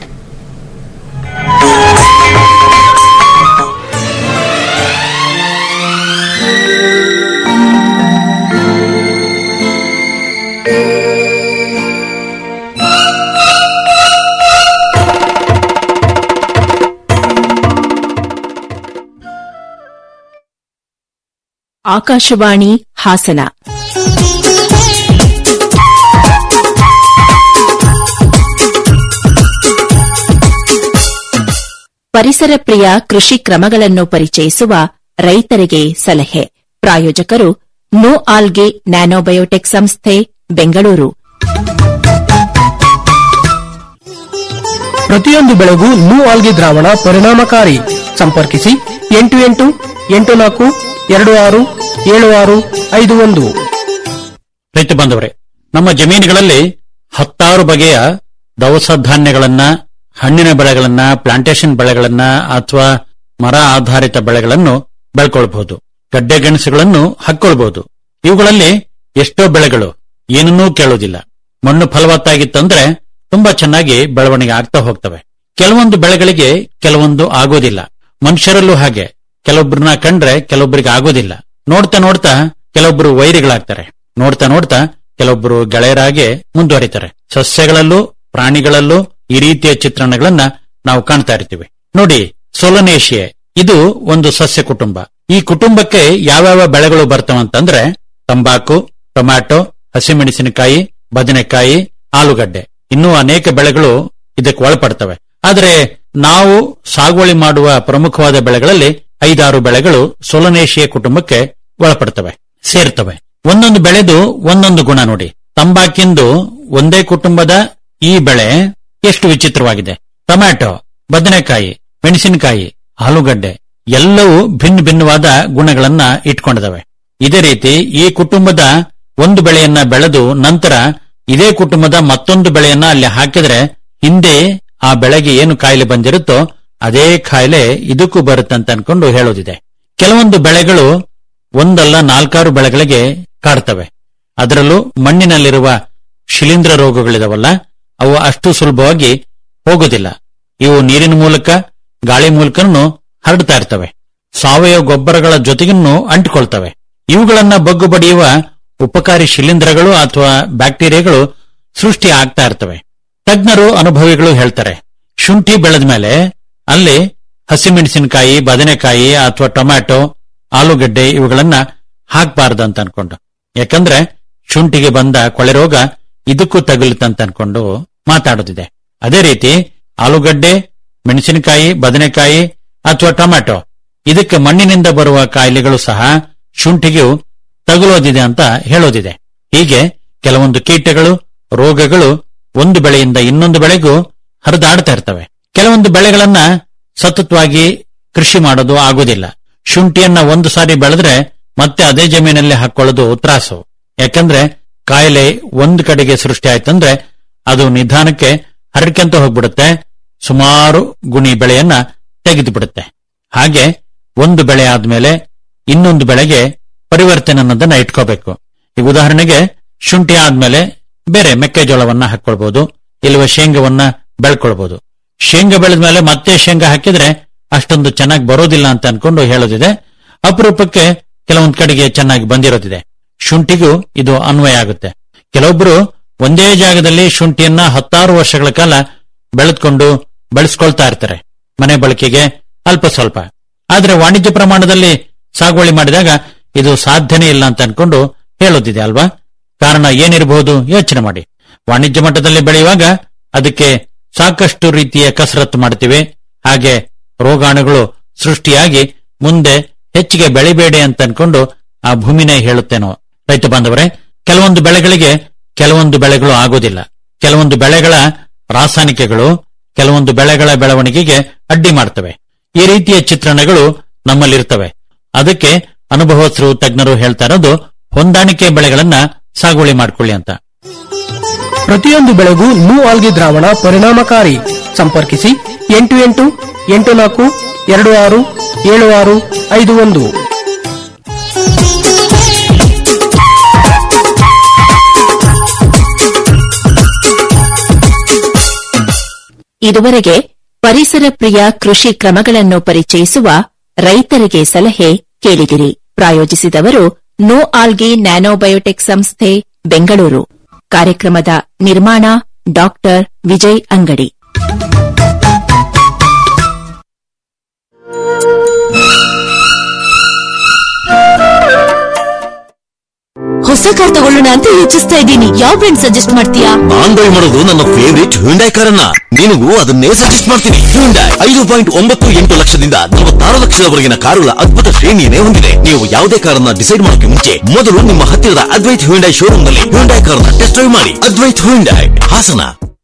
[SPEAKER 10] ಆಕಾಶವಾಣಿ ಹಾಸನ ಪರಿಸರ ಪ್ರಿಯ ಕೃಷಿ ಕ್ರಮಗಳನ್ನು ಪರಿಚಯಿಸುವ ರೈತರಿಗೆ ಸಲಹೆ ಪ್ರಾಯೋಜಕರು ನೋ ಆಲ್ಗೆ ನ್ಯಾನೋಬಯೋಟೆಕ್ ಸಂಸ್ಥೆ ಬೆಂಗಳೂರು
[SPEAKER 11] ಪ್ರತಿಯೊಂದು ಬೆಳೆಗೂ ನೂ ಆಲ್ಗಿ ದ್ರಾವಣ ಪರಿಣಾಮಕಾರಿ ಸಂಪರ್ಕಿಸಿ ಎಂಟು ಎಂಟು ಎಂಟು ನಾಲ್ಕು ಎರಡು ಆರು ಏಳು ಆರು ಐದು ಒಂದು
[SPEAKER 12] ರೈತ ಬಾಂಧವರೇ ನಮ್ಮ ಜಮೀನುಗಳಲ್ಲಿ ಹತ್ತಾರು ಬಗೆಯ ದವಸ ಧಾನ್ಯಗಳನ್ನ ಹಣ್ಣಿನ ಬೆಳೆಗಳನ್ನ ಪ್ಲಾಂಟೇಶನ್ ಬೆಳೆಗಳನ್ನ ಅಥವಾ ಮರ ಆಧಾರಿತ ಬೆಳೆಗಳನ್ನು ಬೆಳ್ಕೊಳ್ಬಹುದು ಗಡ್ಡೆ ಗೆಣಸುಗಳನ್ನು ಹಾಕೊಳ್ಬಹುದು ಇವುಗಳಲ್ಲಿ ಎಷ್ಟೋ ಬೆಳೆಗಳು ಏನನ್ನೂ ಕೇಳೋದಿಲ್ಲ ಮಣ್ಣು ಫಲವತ್ತಾಗಿತ್ತಂದ್ರೆ ತುಂಬಾ ಚೆನ್ನಾಗಿ ಬೆಳವಣಿಗೆ ಆಗ್ತಾ ಹೋಗ್ತವೆ ಕೆಲವೊಂದು ಬೆಳೆಗಳಿಗೆ ಕೆಲವೊಂದು ಆಗೋದಿಲ್ಲ ಮನುಷ್ಯರಲ್ಲೂ ಹಾಗೆ ಕೆಲವೊಬ್ಬರನ್ನ ಕಂಡ್ರೆ ಕೆಲವೊಬ್ಬರಿಗೆ ಆಗೋದಿಲ್ಲ ನೋಡ್ತಾ ನೋಡ್ತಾ ಕೆಲವೊಬ್ಬರು ವೈರಿಗಳಾಗ್ತಾರೆ ನೋಡ್ತಾ ನೋಡ್ತಾ ಕೆಲವೊಬ್ಬರು ಗೆಳೆಯರಾಗಿ ಮುಂದುವರಿತಾರೆ ಸಸ್ಯಗಳಲ್ಲೂ ಪ್ರಾಣಿಗಳಲ್ಲೂ ಈ ರೀತಿಯ ಚಿತ್ರಣಗಳನ್ನ ನಾವು ಕಾಣ್ತಾ ಇರ್ತೀವಿ ನೋಡಿ ಸೊಲನೇಶಿಯೆ ಇದು ಒಂದು ಸಸ್ಯ ಕುಟುಂಬ ಈ ಕುಟುಂಬಕ್ಕೆ ಯಾವ್ಯಾವ ಬೆಳೆಗಳು ಬರ್ತವಂತಂದ್ರೆ ತಂಬಾಕು ಟೊಮ್ಯಾಟೊ ಹಸಿಮೆಣಸಿನಕಾಯಿ ಬದನೆಕಾಯಿ ಆಲೂಗಡ್ಡೆ ಇನ್ನೂ ಅನೇಕ ಬೆಳೆಗಳು ಇದಕ್ಕೆ ಒಳಪಡ್ತವೆ ಆದರೆ ನಾವು ಸಾಗುವಳಿ ಮಾಡುವ ಪ್ರಮುಖವಾದ ಬೆಳೆಗಳಲ್ಲಿ ಐದಾರು ಬೆಳೆಗಳು ಸೊಲನೇಶಿಯ ಕುಟುಂಬಕ್ಕೆ ಒಳಪಡ್ತವೆ ಸೇರ್ತವೆ ಒಂದೊಂದು ಬೆಳೆದು ಒಂದೊಂದು ಗುಣ ನೋಡಿ ತಂಬಾಕಿಂದು ಒಂದೇ ಕುಟುಂಬದ ಈ ಬೆಳೆ ಎಷ್ಟು ವಿಚಿತ್ರವಾಗಿದೆ ಟೊಮ್ಯಾಟೊ ಬದನೆಕಾಯಿ ಮೆಣಸಿನಕಾಯಿ ಆಲೂಗಡ್ಡೆ ಎಲ್ಲವೂ ಭಿನ್ನ ಭಿನ್ನವಾದ ಗುಣಗಳನ್ನ ಇಟ್ಕೊಂಡಿದವೆ ಇದೇ ರೀತಿ ಈ ಕುಟುಂಬದ ಒಂದು ಬೆಳೆಯನ್ನ ಬೆಳೆದು ನಂತರ ಇದೇ ಕುಟುಂಬದ ಮತ್ತೊಂದು ಬೆಳೆಯನ್ನ ಅಲ್ಲಿ ಹಾಕಿದ್ರೆ ಹಿಂದೆ ಆ ಬೆಳೆಗೆ ಏನು ಕಾಯಿಲೆ ಬಂದಿರುತ್ತೋ ಅದೇ ಕಾಯಿಲೆ ಇದಕ್ಕೂ ಬರುತ್ತಂತ ಅನ್ಕೊಂಡು ಹೇಳೋದಿದೆ ಕೆಲವೊಂದು ಬೆಳೆಗಳು ಒಂದಲ್ಲ ನಾಲ್ಕಾರು ಬೆಳೆಗಳಿಗೆ ಕಾಡ್ತವೆ ಅದರಲ್ಲೂ ಮಣ್ಣಿನಲ್ಲಿರುವ ಶಿಲೀಂಧ್ರ ರೋಗಗಳಿದಾವಲ್ಲ ಅವು ಅಷ್ಟು ಸುಲಭವಾಗಿ ಹೋಗೋದಿಲ್ಲ ಇವು ನೀರಿನ ಮೂಲಕ ಗಾಳಿ ಮೂಲಕನೂ ಹರಡ್ತಾ ಇರ್ತವೆ ಸಾವಯವ ಗೊಬ್ಬರಗಳ ಜೊತೆಗೂ ಅಂಟಿಕೊಳ್ತವೆ ಇವುಗಳನ್ನ ಬಗ್ಗು ಬಡಿಯುವ ಉಪಕಾರಿ ಶಿಲೀಂಧ್ರಗಳು ಅಥವಾ ಬ್ಯಾಕ್ಟೀರಿಯಾಗಳು ಸೃಷ್ಟಿ ಆಗ್ತಾ ಇರ್ತವೆ ತಜ್ಞರು ಅನುಭವಿಗಳು ಹೇಳ್ತಾರೆ ಶುಂಠಿ ಬೆಳೆದ ಮೇಲೆ ಅಲ್ಲಿ ಹಸಿಮೆಣಸಿನಕಾಯಿ ಬದನೆಕಾಯಿ ಅಥವಾ ಟೊಮ್ಯಾಟೊ ಆಲೂಗಡ್ಡೆ ಇವುಗಳನ್ನ ಹಾಕ್ಬಾರ್ದು ಅಂತ ಅನ್ಕೊಂಡು ಯಾಕಂದ್ರೆ ಶುಂಠಿಗೆ ಬಂದ ಕೊಳೆ ರೋಗ ಇದಕ್ಕೂ ತಗುಲುತ್ತಂತ ಅನ್ಕೊಂಡು ಮಾತಾಡೋದಿದೆ ಅದೇ ರೀತಿ ಆಲೂಗಡ್ಡೆ ಮೆಣಸಿನಕಾಯಿ ಬದನೆಕಾಯಿ ಅಥವಾ ಟೊಮ್ಯಾಟೊ ಇದಕ್ಕೆ ಮಣ್ಣಿನಿಂದ ಬರುವ ಕಾಯಿಲೆಗಳು ಸಹ ಶುಂಠಿಗೂ ತಗುಲೋದಿದೆ ಅಂತ ಹೇಳೋದಿದೆ ಹೀಗೆ ಕೆಲವೊಂದು ಕೀಟಗಳು ರೋಗಗಳು ಒಂದು ಬೆಳೆಯಿಂದ ಇನ್ನೊಂದು ಬೆಳೆಗೂ ಹರಿದಾಡ್ತಾ ಇರ್ತವೆ ಕೆಲವೊಂದು ಬೆಳೆಗಳನ್ನ ಸತತವಾಗಿ ಕೃಷಿ ಮಾಡೋದು ಆಗೋದಿಲ್ಲ ಶುಂಠಿಯನ್ನ ಒಂದು ಸಾರಿ ಬೆಳೆದ್ರೆ ಮತ್ತೆ ಅದೇ ಜಮೀನಲ್ಲಿ ಹಾಕೊಳ್ಳೋದು ತ್ರಾಸು ಯಾಕಂದ್ರೆ ಕಾಯಿಲೆ ಒಂದು ಕಡೆಗೆ ಸೃಷ್ಟಿ ಆಯ್ತಂದ್ರೆ ಅದು ನಿಧಾನಕ್ಕೆ ಹರಡ್ಕೊಂತ ಹೋಗ್ಬಿಡುತ್ತೆ ಸುಮಾರು ಗುಣಿ ಬೆಳೆಯನ್ನ ತೆಗೆದು ಬಿಡುತ್ತೆ ಹಾಗೆ ಒಂದು ಬೆಳೆ ಆದ್ಮೇಲೆ ಇನ್ನೊಂದು ಬೆಳೆಗೆ ಪರಿವರ್ತನೆ ಅನ್ನೋದನ್ನ ಇಟ್ಕೋಬೇಕು ಈಗ ಉದಾಹರಣೆಗೆ ಶುಂಠಿ ಆದ್ಮೇಲೆ ಬೇರೆ ಮೆಕ್ಕೆಜೋಳವನ್ನ ಹಾಕೊಳ್ಬಹುದು ಇಲ್ಲವ ಶೇಂಗವನ್ನ ಬೆಳ್ಕೊಳ್ಬಹುದು ಶೇಂಗಾ ಬೆಳೆದ್ಮೇಲೆ ಮತ್ತೆ ಶೇಂಗಾ ಹಾಕಿದ್ರೆ ಅಷ್ಟೊಂದು ಚೆನ್ನಾಗಿ ಬರೋದಿಲ್ಲ ಅಂತ ಅನ್ಕೊಂಡು ಹೇಳೋದಿದೆ ಅಪರೂಪಕ್ಕೆ ಕೆಲವೊಂದ್ ಕಡೆಗೆ ಚೆನ್ನಾಗಿ ಬಂದಿರೋದಿದೆ ಶುಂಠಿಗೂ ಇದು ಅನ್ವಯ ಆಗುತ್ತೆ ಕೆಲವೊಬ್ರು ಒಂದೇ ಜಾಗದಲ್ಲಿ ಶುಂಠಿಯನ್ನ ಹತ್ತಾರು ವರ್ಷಗಳ ಕಾಲ ಬೆಳೆದ್ಕೊಂಡು ಬೆಳೆಸ್ಕೊಳ್ತಾ ಇರ್ತಾರೆ ಮನೆ ಬಳಕೆಗೆ ಅಲ್ಪ ಸ್ವಲ್ಪ ಆದ್ರೆ ವಾಣಿಜ್ಯ ಪ್ರಮಾಣದಲ್ಲಿ ಸಾಗುವಳಿ ಮಾಡಿದಾಗ ಇದು ಸಾಧ್ಯನೇ ಇಲ್ಲ ಅಂತ ಅನ್ಕೊಂಡು ಹೇಳೋದಿದೆ ಅಲ್ವಾ ಕಾರಣ ಏನಿರಬಹುದು ಯೋಚನೆ ಮಾಡಿ ವಾಣಿಜ್ಯ ಮಟ್ಟದಲ್ಲಿ ಬೆಳೆಯುವಾಗ ಅದಕ್ಕೆ ಸಾಕಷ್ಟು ರೀತಿಯ ಕಸರತ್ತು ಮಾಡ್ತೀವಿ ಹಾಗೆ ರೋಗಾಣುಗಳು ಸೃಷ್ಟಿಯಾಗಿ ಮುಂದೆ ಹೆಚ್ಚಿಗೆ ಬೆಳಿಬೇಡಿ ಅಂತ ಅನ್ಕೊಂಡು ಆ ಭೂಮಿನೇ ಹೇಳುತ್ತೇನೋ ರೈತ ಬಾಂಧವರೇ ಕೆಲವೊಂದು ಬೆಳೆಗಳಿಗೆ ಕೆಲವೊಂದು ಬೆಳೆಗಳು ಆಗೋದಿಲ್ಲ ಕೆಲವೊಂದು ಬೆಳೆಗಳ ರಾಸಾಯನಿಕಗಳು ಕೆಲವೊಂದು ಬೆಳೆಗಳ ಬೆಳವಣಿಗೆಗೆ ಅಡ್ಡಿ ಮಾಡ್ತವೆ ಈ ರೀತಿಯ ಚಿತ್ರಣಗಳು ನಮ್ಮಲ್ಲಿರ್ತವೆ ಅದಕ್ಕೆ ಅನುಭವಸ್ಥರು ತಜ್ಞರು ಹೇಳ್ತಾ ಇರೋದು ಹೊಂದಾಣಿಕೆ ಬೆಳೆಗಳನ್ನ ಸಾಗುವಳಿ ಮಾಡ್ಕೊಳ್ಳಿ ಅಂತ
[SPEAKER 11] ಪ್ರತಿಯೊಂದು ಬೆಳೆಗೂ ನೂ ಆಲ್ಗಿ ದ್ರಾವಣ ಪರಿಣಾಮಕಾರಿ ಸಂಪರ್ಕಿಸಿ ಎಂಟು ಎಂಟು ಎಂಟು ನಾಲ್ಕು ಎರಡು ಆರು ಏಳು ಆರು ಐದು ಒಂದು
[SPEAKER 10] ಇದುವರೆಗೆ ಪರಿಸರ ಪ್ರಿಯ ಕೃಷಿ ಕ್ರಮಗಳನ್ನು ಪರಿಚಯಿಸುವ ರೈತರಿಗೆ ಸಲಹೆ ಕೇಳಿದಿರಿ ಪ್ರಾಯೋಜಿಸಿದವರು ನೋ ಆಲ್ಗಿ ನ್ಯಾನೋಬಯೋಟೆಕ್ ಸಂಸ್ಥೆ ಬೆಂಗಳೂರು ಕಾರ್ಯಕ್ರಮದ ನಿರ್ಮಾಣ ಡಾಕ್ಟರ್ ವಿಜಯ್ ಅಂಗಡಿ
[SPEAKER 3] ಹೊಸ ಕಾರ್ ತಗೊಳ್ಳೋಣ ಅಂತ ಯೋಚಿಸ್ತಾ ಇದ್ದೀನಿ ಯಾವ ಬ್ರ್ಯಾಂಡ್ ಸಜೆಸ್ಟ್ ಮಾಡ್ತೀಯಾ
[SPEAKER 13] ನಾನ್ ಬೈ ಮಾಡೋದು ನನ್ನ ಫೇವರಿಟ್ ಹ್ಯುಂಡೈ ಕಾರನ್ನ ನಿನಗೂ ಅದನ್ನೇ ಸಜೆಸ್ಟ್ ಮಾಡ್ತೀನಿ ಹ್ಯುಂಡೈ ಐದು ಪಾಯಿಂಟ್ ಒಂಬತ್ತು ಎಂಟು ಲಕ್ಷದಿಂದ ನಲವತ್ತಾರು ಲಕ್ಷದವರೆಗಿನ ಕಾರುಗಳ ಅದ್ಭುತ ಶ್ರೇಣಿಯನ್ನೇ ಹೊಂದಿದೆ ನೀವು ಯಾವುದೇ ಕಾರನ್ನ ಡಿಸೈಡ್ ಮಾಡೋಕೆ ಮುಂಚೆ ಮೊದಲು ನಿಮ್ಮ ಹತ್ತಿರದ ಅದ್ವೈತ್ ಹ್ಯುಂಡೈ ಶೋರೂಮ್ ನಲ್ಲಿ ಹ್ಯುಂಡೈ ಕಾರನ್ನ ಟೆಸ್ಟ್ ಡ್ರೈವ್ ಮಾಡಿ ಅದ್ವೈತ್ ಹ್ಯುಂಡೈ ಹಾಸನ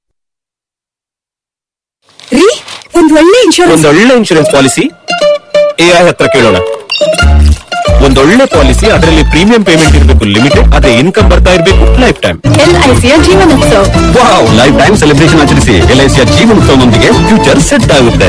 [SPEAKER 3] ರೀ ಒಂದ್ ಒಳ್ಳೆ ಇನ್ಶೂರೆನ್ಸ್
[SPEAKER 14] ಒಂದೊಳ್ಳೆ ಇನ್ಶೂರೆನ್ಸ್ ಪಾಲಿಸಿ ಎಐ ಹತ್ರ ಕೇಳೋಣ ಒಂದೊಳ್ಳೆ ಪಾಲಿಸಿ ಅದರಲ್ಲಿ ಪ್ರೀಮಿಯಂ ಪೇಮೆಂಟ್ ಇರಬೇಕು ಲಿಮಿಟೆಡ್ ಅದೇ ಇನ್ಕಮ್ ಬರ್ತಾ ಇರಬೇಕು ಲೈಫ್ ಟೈಮ್
[SPEAKER 3] ಎಲ್ಐಸಿಯ ಜೀವನೋತ್ಸವ
[SPEAKER 14] ವಾವ್ ಲೈಫ್ ಟೈಮ್ ಸೆಲೆಬ್ರೇಷನ್ ಆಚರಿಸಿ ಎಲ್ಐಸಿಯ ಜೀವನೋತ್ಸವದೊಂದಿಗೆ ಫ್ಯೂಚರ್ ಸೆಟ್ ಆಗುತ್ತೆ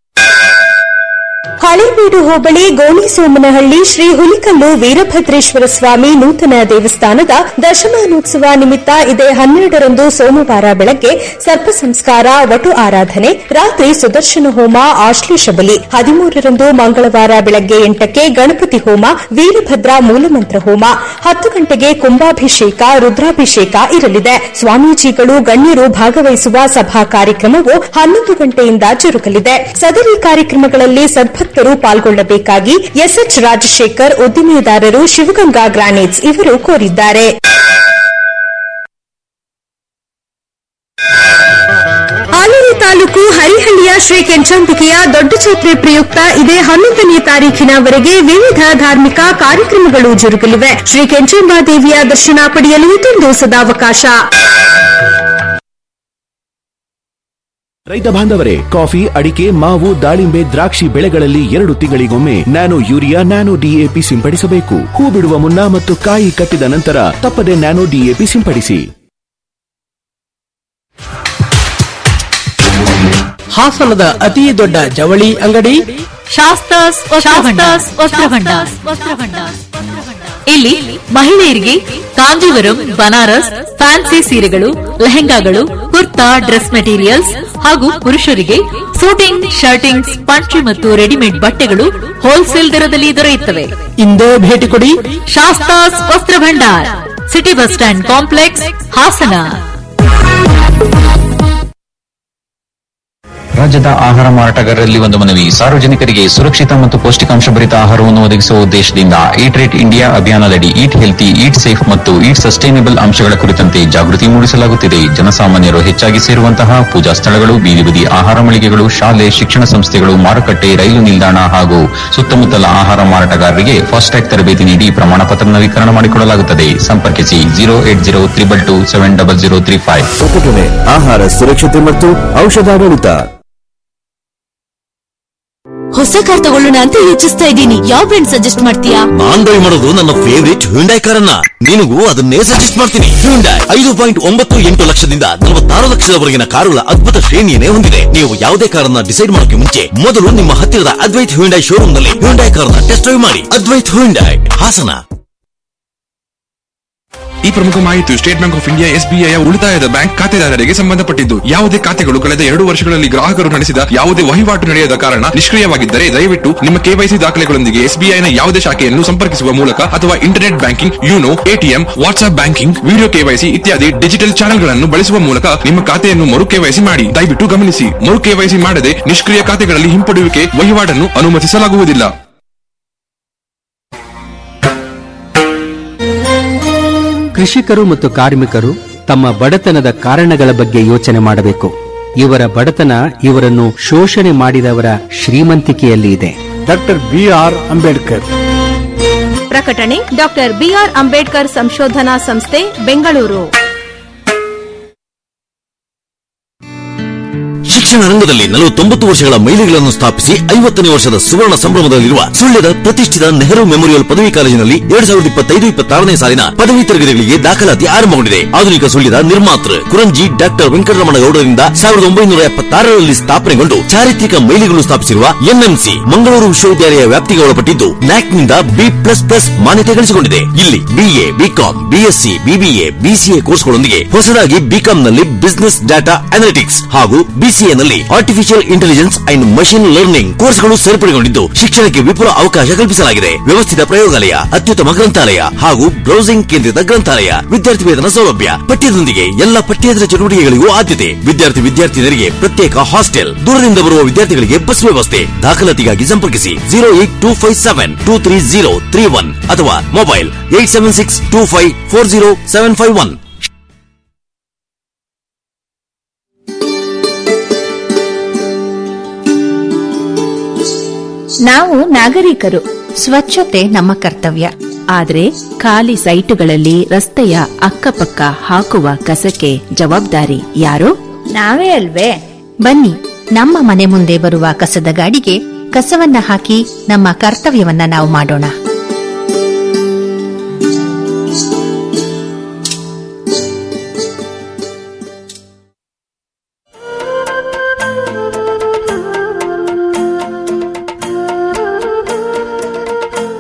[SPEAKER 15] ಹಳೇಬೀಡು ಹೋಬಳಿ ಗೋಣಿ ಸೋಮನಹಳ್ಳಿ ಶ್ರೀ ಹುಲಿಕಲ್ಲು ವೀರಭದ್ರೇಶ್ವರ ಸ್ವಾಮಿ ನೂತನ ದೇವಸ್ಥಾನದ ದಶಮಾನೋತ್ಸವ ನಿಮಿತ್ತ ಇದೇ ಹನ್ನೆರಡರಂದು ಸೋಮವಾರ ಬೆಳಗ್ಗೆ ಸರ್ಪ ಸಂಸ್ಕಾರ ವಟು ಆರಾಧನೆ ರಾತ್ರಿ ಸುದರ್ಶನ ಹೋಮ ಆಶ್ಲೇಷ ಬಲಿ ಹದಿಮೂರರಂದು ಮಂಗಳವಾರ ಬೆಳಗ್ಗೆ ಎಂಟಕ್ಕೆ ಗಣಪತಿ ಹೋಮ ವೀರಭದ್ರ ಮೂಲಮಂತ್ರ ಹೋಮ ಹತ್ತು ಗಂಟೆಗೆ ಕುಂಭಾಭಿಷೇಕ ರುದ್ರಾಭಿಷೇಕ ಇರಲಿದೆ ಸ್ವಾಮೀಜಿಗಳು ಗಣ್ಯರು ಭಾಗವಹಿಸುವ ಸಭಾ ಕಾರ್ಯಕ್ರಮವು ಹನ್ನೊಂದು ಗಂಟೆಯಿಂದ ಜರುಗಲಿದೆ ಸದರಿ ಕಾರ್ಯಕ್ರಮಗಳಲ್ಲಿ ಸದ್ಭಕ್ತರು ಪಾಲ್ಗೊಳ್ಳಬೇಕಾಗಿ ಎಸ್ಎಚ್ ರಾಜಶೇಖರ್ ಉದ್ದಿಮೆದಾರರು ಶಿವಗಂಗಾ ಗ್ರಾನೈಟ್ಸ್ ಇವರು ಕೋರಿದ್ದಾರೆ ಆಲೂರು ತಾಲೂಕು ಹರಿಹಳ್ಳಿಯ ಶ್ರೀ ಕೆಂಚಾಂಬಿಕೆಯ ದೊಡ್ಡ ಜಾತ್ರೆ ಪ್ರಯುಕ್ತ ಇದೇ ಹನ್ನೊಂದನೇ ತಾರೀಖಿನವರೆಗೆ ವಿವಿಧ ಧಾರ್ಮಿಕ ಕಾರ್ಯಕ್ರಮಗಳು ಜರುಗಲಿವೆ ಶ್ರೀ ಕೆಂಚಾಂಬಾದೇವಿಯ ದರ್ಶನ ಪಡೆಯಲು ಇದೊಂದು ಸದಾವಕಾಶ
[SPEAKER 16] ರೈತ ಬಾಂಧವರೇ ಕಾಫಿ ಅಡಿಕೆ ಮಾವು ದಾಳಿಂಬೆ ದ್ರಾಕ್ಷಿ ಬೆಳೆಗಳಲ್ಲಿ ಎರಡು ತಿಂಗಳಿಗೊಮ್ಮೆ ನ್ಯಾನೋ ಯೂರಿಯಾ ನ್ಯಾನೋ ಡಿಎಪಿ ಸಿಂಪಡಿಸಬೇಕು ಹೂ ಬಿಡುವ ಮುನ್ನ ಮತ್ತು ಕಾಯಿ ಕಟ್ಟಿದ ನಂತರ ತಪ್ಪದೆ ನ್ಯಾನೋ ಡಿಎಪಿ ಸಿಂಪಡಿಸಿ
[SPEAKER 11] ಹಾಸನದ ಅತಿ ದೊಡ್ಡ ಜವಳಿ ಅಂಗಡಿ
[SPEAKER 3] ಶಾಸ್ತಾಸ್ ಶಾಸ್ತಾಸ್ ವಸ್ತ್ರಭಂಡ ಇಲ್ಲಿ ಮಹಿಳೆಯರಿಗೆ ಕಾಂಜೀವರಂ ಬನಾರಸ್ ಫ್ಯಾನ್ಸಿ ಸೀರೆಗಳು ಲೆಹೆಂಗಾಗಳು ಕುರ್ತಾ ಡ್ರೆಸ್ ಮೆಟೀರಿಯಲ್ಸ್ ಹಾಗೂ ಪುರುಷರಿಗೆ ಸೂಟಿಂಗ್ ಶರ್ಟಿಂಗ್ಸ್ ಪಂಚೆ ಮತ್ತು ರೆಡಿಮೇಡ್ ಬಟ್ಟೆಗಳು ಹೋಲ್ಸೇಲ್ ದರದಲ್ಲಿ ದೊರೆಯುತ್ತವೆ
[SPEAKER 11] ಇಂದೇ ಭೇಟಿ ಕೊಡಿ
[SPEAKER 3] Shastas Vastra Bhandar city bus stand complex Hassan
[SPEAKER 17] ರಾಜ್ಯದ ಆಹಾರ ಮಾರಾಟಗಾರರಲ್ಲಿ ಒಂದು ಮನವಿ ಸಾರ್ವಜನಿಕರಿಗೆ ಸುರಕ್ಷಿತ ಮತ್ತು ಪೌಷ್ಟಿಕಾಂಶ ಭರಿತ ಆಹಾರವನ್ನು ಒದಗಿಸುವ ಉದ್ದೇಶದಿಂದ ಈಟ್ ರೇಟ್ ಇಂಡಿಯಾ ಅಭಿಯಾನದಡಿ ಈಟ್ ಹೆಲ್ತಿ ಈಟ್ ಸೇಫ್ ಮತ್ತು ಈಟ್ ಸಸ್ಟೈನಬಲ್ ಅಂಶಗಳ ಕುರಿತಂತೆ ಜಾಗೃತಿ ಮೂಡಿಸಲಾಗುತ್ತಿದೆ ಜನಸಾಮಾನ್ಯರು ಹೆಚ್ಚಾಗಿ ಸೇರುವಂತಹ ಪೂಜಾ ಸ್ಥಳಗಳು ಬೀದಿ ಬದಿ ಆಹಾರ ಮಳಿಗೆಗಳು ಶಾಲೆ ಶಿಕ್ಷಣ ಸಂಸ್ಥೆಗಳು ಮಾರುಕಟ್ಟೆ ರೈಲು ನಿಲ್ದಾಣ ಹಾಗೂ ಸುತ್ತಮುತ್ತಲ ಆಹಾರ ಮಾರಾಟಗಾರರಿಗೆ ಫಾಸ್ಟ್ಯಾಗ್ ತರಬೇತಿ ನೀಡಿ ಪ್ರಮಾಣ ಪತ್ರ ನವೀಕರಣ ಮಾಡಿಕೊಡಲಾಗುತ್ತದೆ ಸಂಪರ್ಕಿಸಿ zero eight zero triple two seven double zero three five
[SPEAKER 16] ಪ್ರಕಟಣೆ ಆಹಾರ ಸುರಕ್ಷತೆ ಮತ್ತು ಔಷಧಾಡಳಿತ
[SPEAKER 3] ಹೊಸ ಕಾರ್ ತಗೊಳ್ಳೋಣ ಅಂತ ಯೋಚಿಸ್ತಾ ಇದ್ದೀನಿ ಯಾವ ಬ್ರ್ಯಾಂಡ್ ಸಜೆಸ್ಟ್ ಮಾಡ್ತೀಯಾ
[SPEAKER 13] ನಾನ್ ಬೈ ಮಾಡೋದು ನನ್ನ ಫೇವರಿಟ್ ಹ್ಯುಂಡೈ ಕಾರನ್ನ ನಿನಗೂ ಅದನ್ನೇ ಸಜೆಸ್ಟ್ ಮಾಡ್ತೀನಿ ಹ್ಯುಂಡೈ ಐದು ಪಾಯಿಂಟ್ ಒಂಬತ್ತು ಎಂಟು ಲಕ್ಷದಿಂದ ನಲವತ್ತಾರು ಲಕ್ಷದವರೆಗಿನ ಕಾರುಗಳ ಅದ್ಭುತ ಶ್ರೇಣಿಯನ್ನೇ ಹೊಂದಿದೆ ನೀವು ಯಾವುದೇ ಕಾರನ್ನ ಡಿಸೈಡ್ ಮಾಡೋಕೆ ಮುಂಚೆ ಮೊದಲು ನಿಮ್ಮ ಹತ್ತಿರದ ಅದ್ವೈತ್ ಹ್ಯುಂಡೈ ಶೋರೂಮ್ ನಲ್ಲಿ ಹ್ಯುಂಡೈ ಕಾರನ್ನ ಟೆಸ್ಟ್ ಡ್ರೈವ್ ಮಾಡಿ ಅದ್ವೈತ್ ಹ್ಯುಂಡೈ ಹಾಸನ
[SPEAKER 18] ಈ ಪ್ರಮುಖ ಮಾಹಿತಿಯು State Bank of India SBI ಉಳಿತಾಯದ ಬ್ಯಾಂಕ್ ಖಾತೆದಾರರಿಗೆ ಸಂಬಂಧಪಟ್ಟಿದ್ದು ಯಾವುದೇ ಖಾತೆಗಳು ಕಳೆದ ಎರಡು ವರ್ಷಗಳಲ್ಲಿ ಗ್ರಾಹಕರು ನಡೆಸಿದ ಯಾವುದೇ ವಹಿವಾಟು ನಡೆಯದ ಕಾರಣ ನಿಷ್ಕ್ರಿಯವಾಗಿದ್ದರೆ ದಯವಿಟ್ಟು ನಿಮ್ಮ ಕೆವೈಸಿ ದಾಖಲೆಗಳೊಂದಿಗೆ ಎಸ್ಬಿಐನ ಯಾವುದೇ ಶಾಖೆಯನ್ನು ಸಂಪರ್ಕಿಸುವ ಮೂಲಕ ಅಥವಾ internet banking YONO ATM WhatsApp banking video KYC ಇತ್ಯಾದಿ ಡಿಜಿಟಲ್ ಚಾನೆಲ್ಗಳನ್ನು ಬಳಸುವ ಮೂಲಕ ನಿಮ್ಮ ಖಾತೆಯನ್ನು ಮರು ಕೆವೈಸಿ ಮಾಡಿ ದಯವಿಟ್ಟು ಗಮನಿಸಿ ಮರು ಕೆವೈಸಿ ಮಾಡದೆ ನಿಷ್ಕ್ರಿಯ ಖಾತೆಗಳಲ್ಲಿ ಹಿಂಪಡೆಯುವಿಕೆ ವಹಿವಾಟನ್ನು ಅನುಮತಿಸಲಾಗುವುದಿಲ್ಲ
[SPEAKER 19] ಕೃಷಿಕರು ಮತ್ತು ಕಾರ್ಮಿಕರು ತಮ್ಮ ಬಡತನದ ಕಾರಣಗಳ ಬಗ್ಗೆ ಯೋಚನೆ ಮಾಡಬೇಕು ಇವರ ಬಡತನ ಇವರನ್ನು ಶೋಷಣೆ ಮಾಡಿದವರ ಶ್ರೀಮಂತಿಕೆಯಲ್ಲಿ ಇದೆ
[SPEAKER 20] ಡಾಕ್ಟರ್ ಬಿ ಆರ್ ಅಂಬೇಡ್ಕರ್
[SPEAKER 21] ಪ್ರಕಟಣೆ ಡಾಕ್ಟರ್ ಬಿಆರ್ ಅಂಬೇಡ್ಕರ್ ಸಂಶೋಧನಾ ಸಂಸ್ಥೆ ಬೆಂಗಳೂರು
[SPEAKER 13] ಶಿಕ್ಷಣ ರಂಗದಲ್ಲಿ ನಲವತ್ತೊಂಬತ್ತು ವರ್ಷಗಳ ಮೈಲಿಗಳನ್ನು ಸ್ಥಾಪಿಸಿ ಐವತ್ತನೇ ವರ್ಷದ ಸುವರ್ಣ ಸಂಭ್ರಮದಲ್ಲಿರುವ ಸುಳ್ಯದ ಪ್ರತಿಷ್ಠಿತ ನೆಹರು ಮೆಮೋರಿಯಲ್ ಪದವಿ ಕಾಲೇಜಿನಲ್ಲಿ ಎರಡ್ ಸಾವಿರದ ಇಪ್ಪತ್ತೈದು ಇಪ್ಪತ್ತಾರನೇ ಸಾಲಿನ ಪದವಿ ತರಗತಿಗಳಿಗೆ ದಾಖಲಾತಿ ಆರಂಭಗೊಂಡಿದೆ ಆಧುನಿಕ ಸುಳ್ಯದ ನಿರ್ಮಾತೃ ಕುರಂಜಿ ಡಾಕ್ಟರ್ ವೆಂಕಟರಮಣಗೌಡರಿಂದ ಸಾವಿರದ ಒಂಬೈನೂರ ಎಪ್ಪತ್ತಾರರಲ್ಲಿ ಸ್ಥಾಪನೆಗೊಂಡು ಚಾರಿತ್ರಿಕ ಮೈಲಿಗಳು ಸ್ಥಾಪಿಸಿರುವ ಎಂಎಂಸಿ ಮಂಗಳೂರು ವಿಶ್ವವಿದ್ಯಾಲಯ ವ್ಯಾಪ್ತಿಗೆ ಒಳಪಟ್ಟಿದ್ದು ನ್ಯಾಕ್ನಿಂದ ಬಿ ಪ್ಲಸ್ ಪ್ಲಸ್ ಮಾನ್ಯತೆ ಗಳಿಸಿಕೊಂಡಿದೆ ಇಲ್ಲಿ BA BCom BSc BBA BCA ಕೋರ್ಸ್ಗಳೊಂದಿಗೆ ಹೊಸದಾಗಿ ಬಿಕಾಂನಲ್ಲಿ ಬಿಸಿನೆಸ್ ಡಾಟಾ ಅನಾಲಿಟಿಕ್ಸ್ ಹಾಗೂ ಬಿಸಿಎನಲ್ಲಿ ಇದರಲ್ಲಿ artificial intelligence and machine learning ಕೋರ್ಸ್ಗಳು ಸೇರ್ಪಡೆಗೊಂಡಿದ್ದು ಶಿಕ್ಷಣಕ್ಕೆ ವಿಪುಲ ಅವಕಾಶ ಕಲ್ಪಿಸಲಾಗಿದೆ ವ್ಯವಸ್ಥಿತ ಪ್ರಯೋಗಾಲಯ ಅತ್ಯುತ್ತಮ ಗ್ರಂಥಾಲಯ ಹಾಗೂ ಬ್ರೌಸಿಂಗ್ ಕೇಂದ್ರಿತ ಗ್ರಂಥಾಲಯ ವಿದ್ಯಾರ್ಥಿ ವೇತನ ಸೌಲಭ್ಯ ಪಠ್ಯದೊಂದಿಗೆ ಎಲ್ಲ ಪಠ್ಯೇತರ ಚಟುವಟಿಕೆಗಳಿಗೂ ಆದ್ಯತೆ ವಿದ್ಯಾರ್ಥಿ ವಿದ್ಯಾರ್ಥಿನಿಯರಿಗೆ ಪ್ರತ್ಯೇಕ ಹಾಸ್ಟೆಲ್ ದೂರದಿಂದ ಬರುವ ವಿದ್ಯಾರ್ಥಿಗಳಿಗೆ ಬಸ್ ವ್ಯವಸ್ಥೆ ದಾಖಲಾತಿಗಾಗಿ ಸಂಪರ್ಕಿಸಿ zero eight two five seven two three zero three one ಅಥವಾ mobile eight seven six two five four zero seven five one
[SPEAKER 10] ನಾವು ನಾಗರಿಕರು ಸ್ವಚ್ಛತೆ ನಮ್ಮ ಕರ್ತವ್ಯ ಆದ್ರೆ ಖಾಲಿ ಸೈಟುಗಳಲ್ಲಿ ರಸ್ತೆಯ ಅಕ್ಕಪಕ್ಕ ಹಾಕುವ ಕಸಕ್ಕೆ ಜವಾಬ್ದಾರಿ ಯಾರು ನಾವೇ ಅಲ್ವೇ ಬನ್ನಿ ನಮ್ಮ ಮನೆ ಮುಂದೆ ಬರುವ ಕಸದ ಗಾಡಿಗೆ ಕಸವನ್ನ ಹಾಕಿ ನಮ್ಮ ಕರ್ತವ್ಯವನ್ನ ನಾವು ಮಾಡೋಣ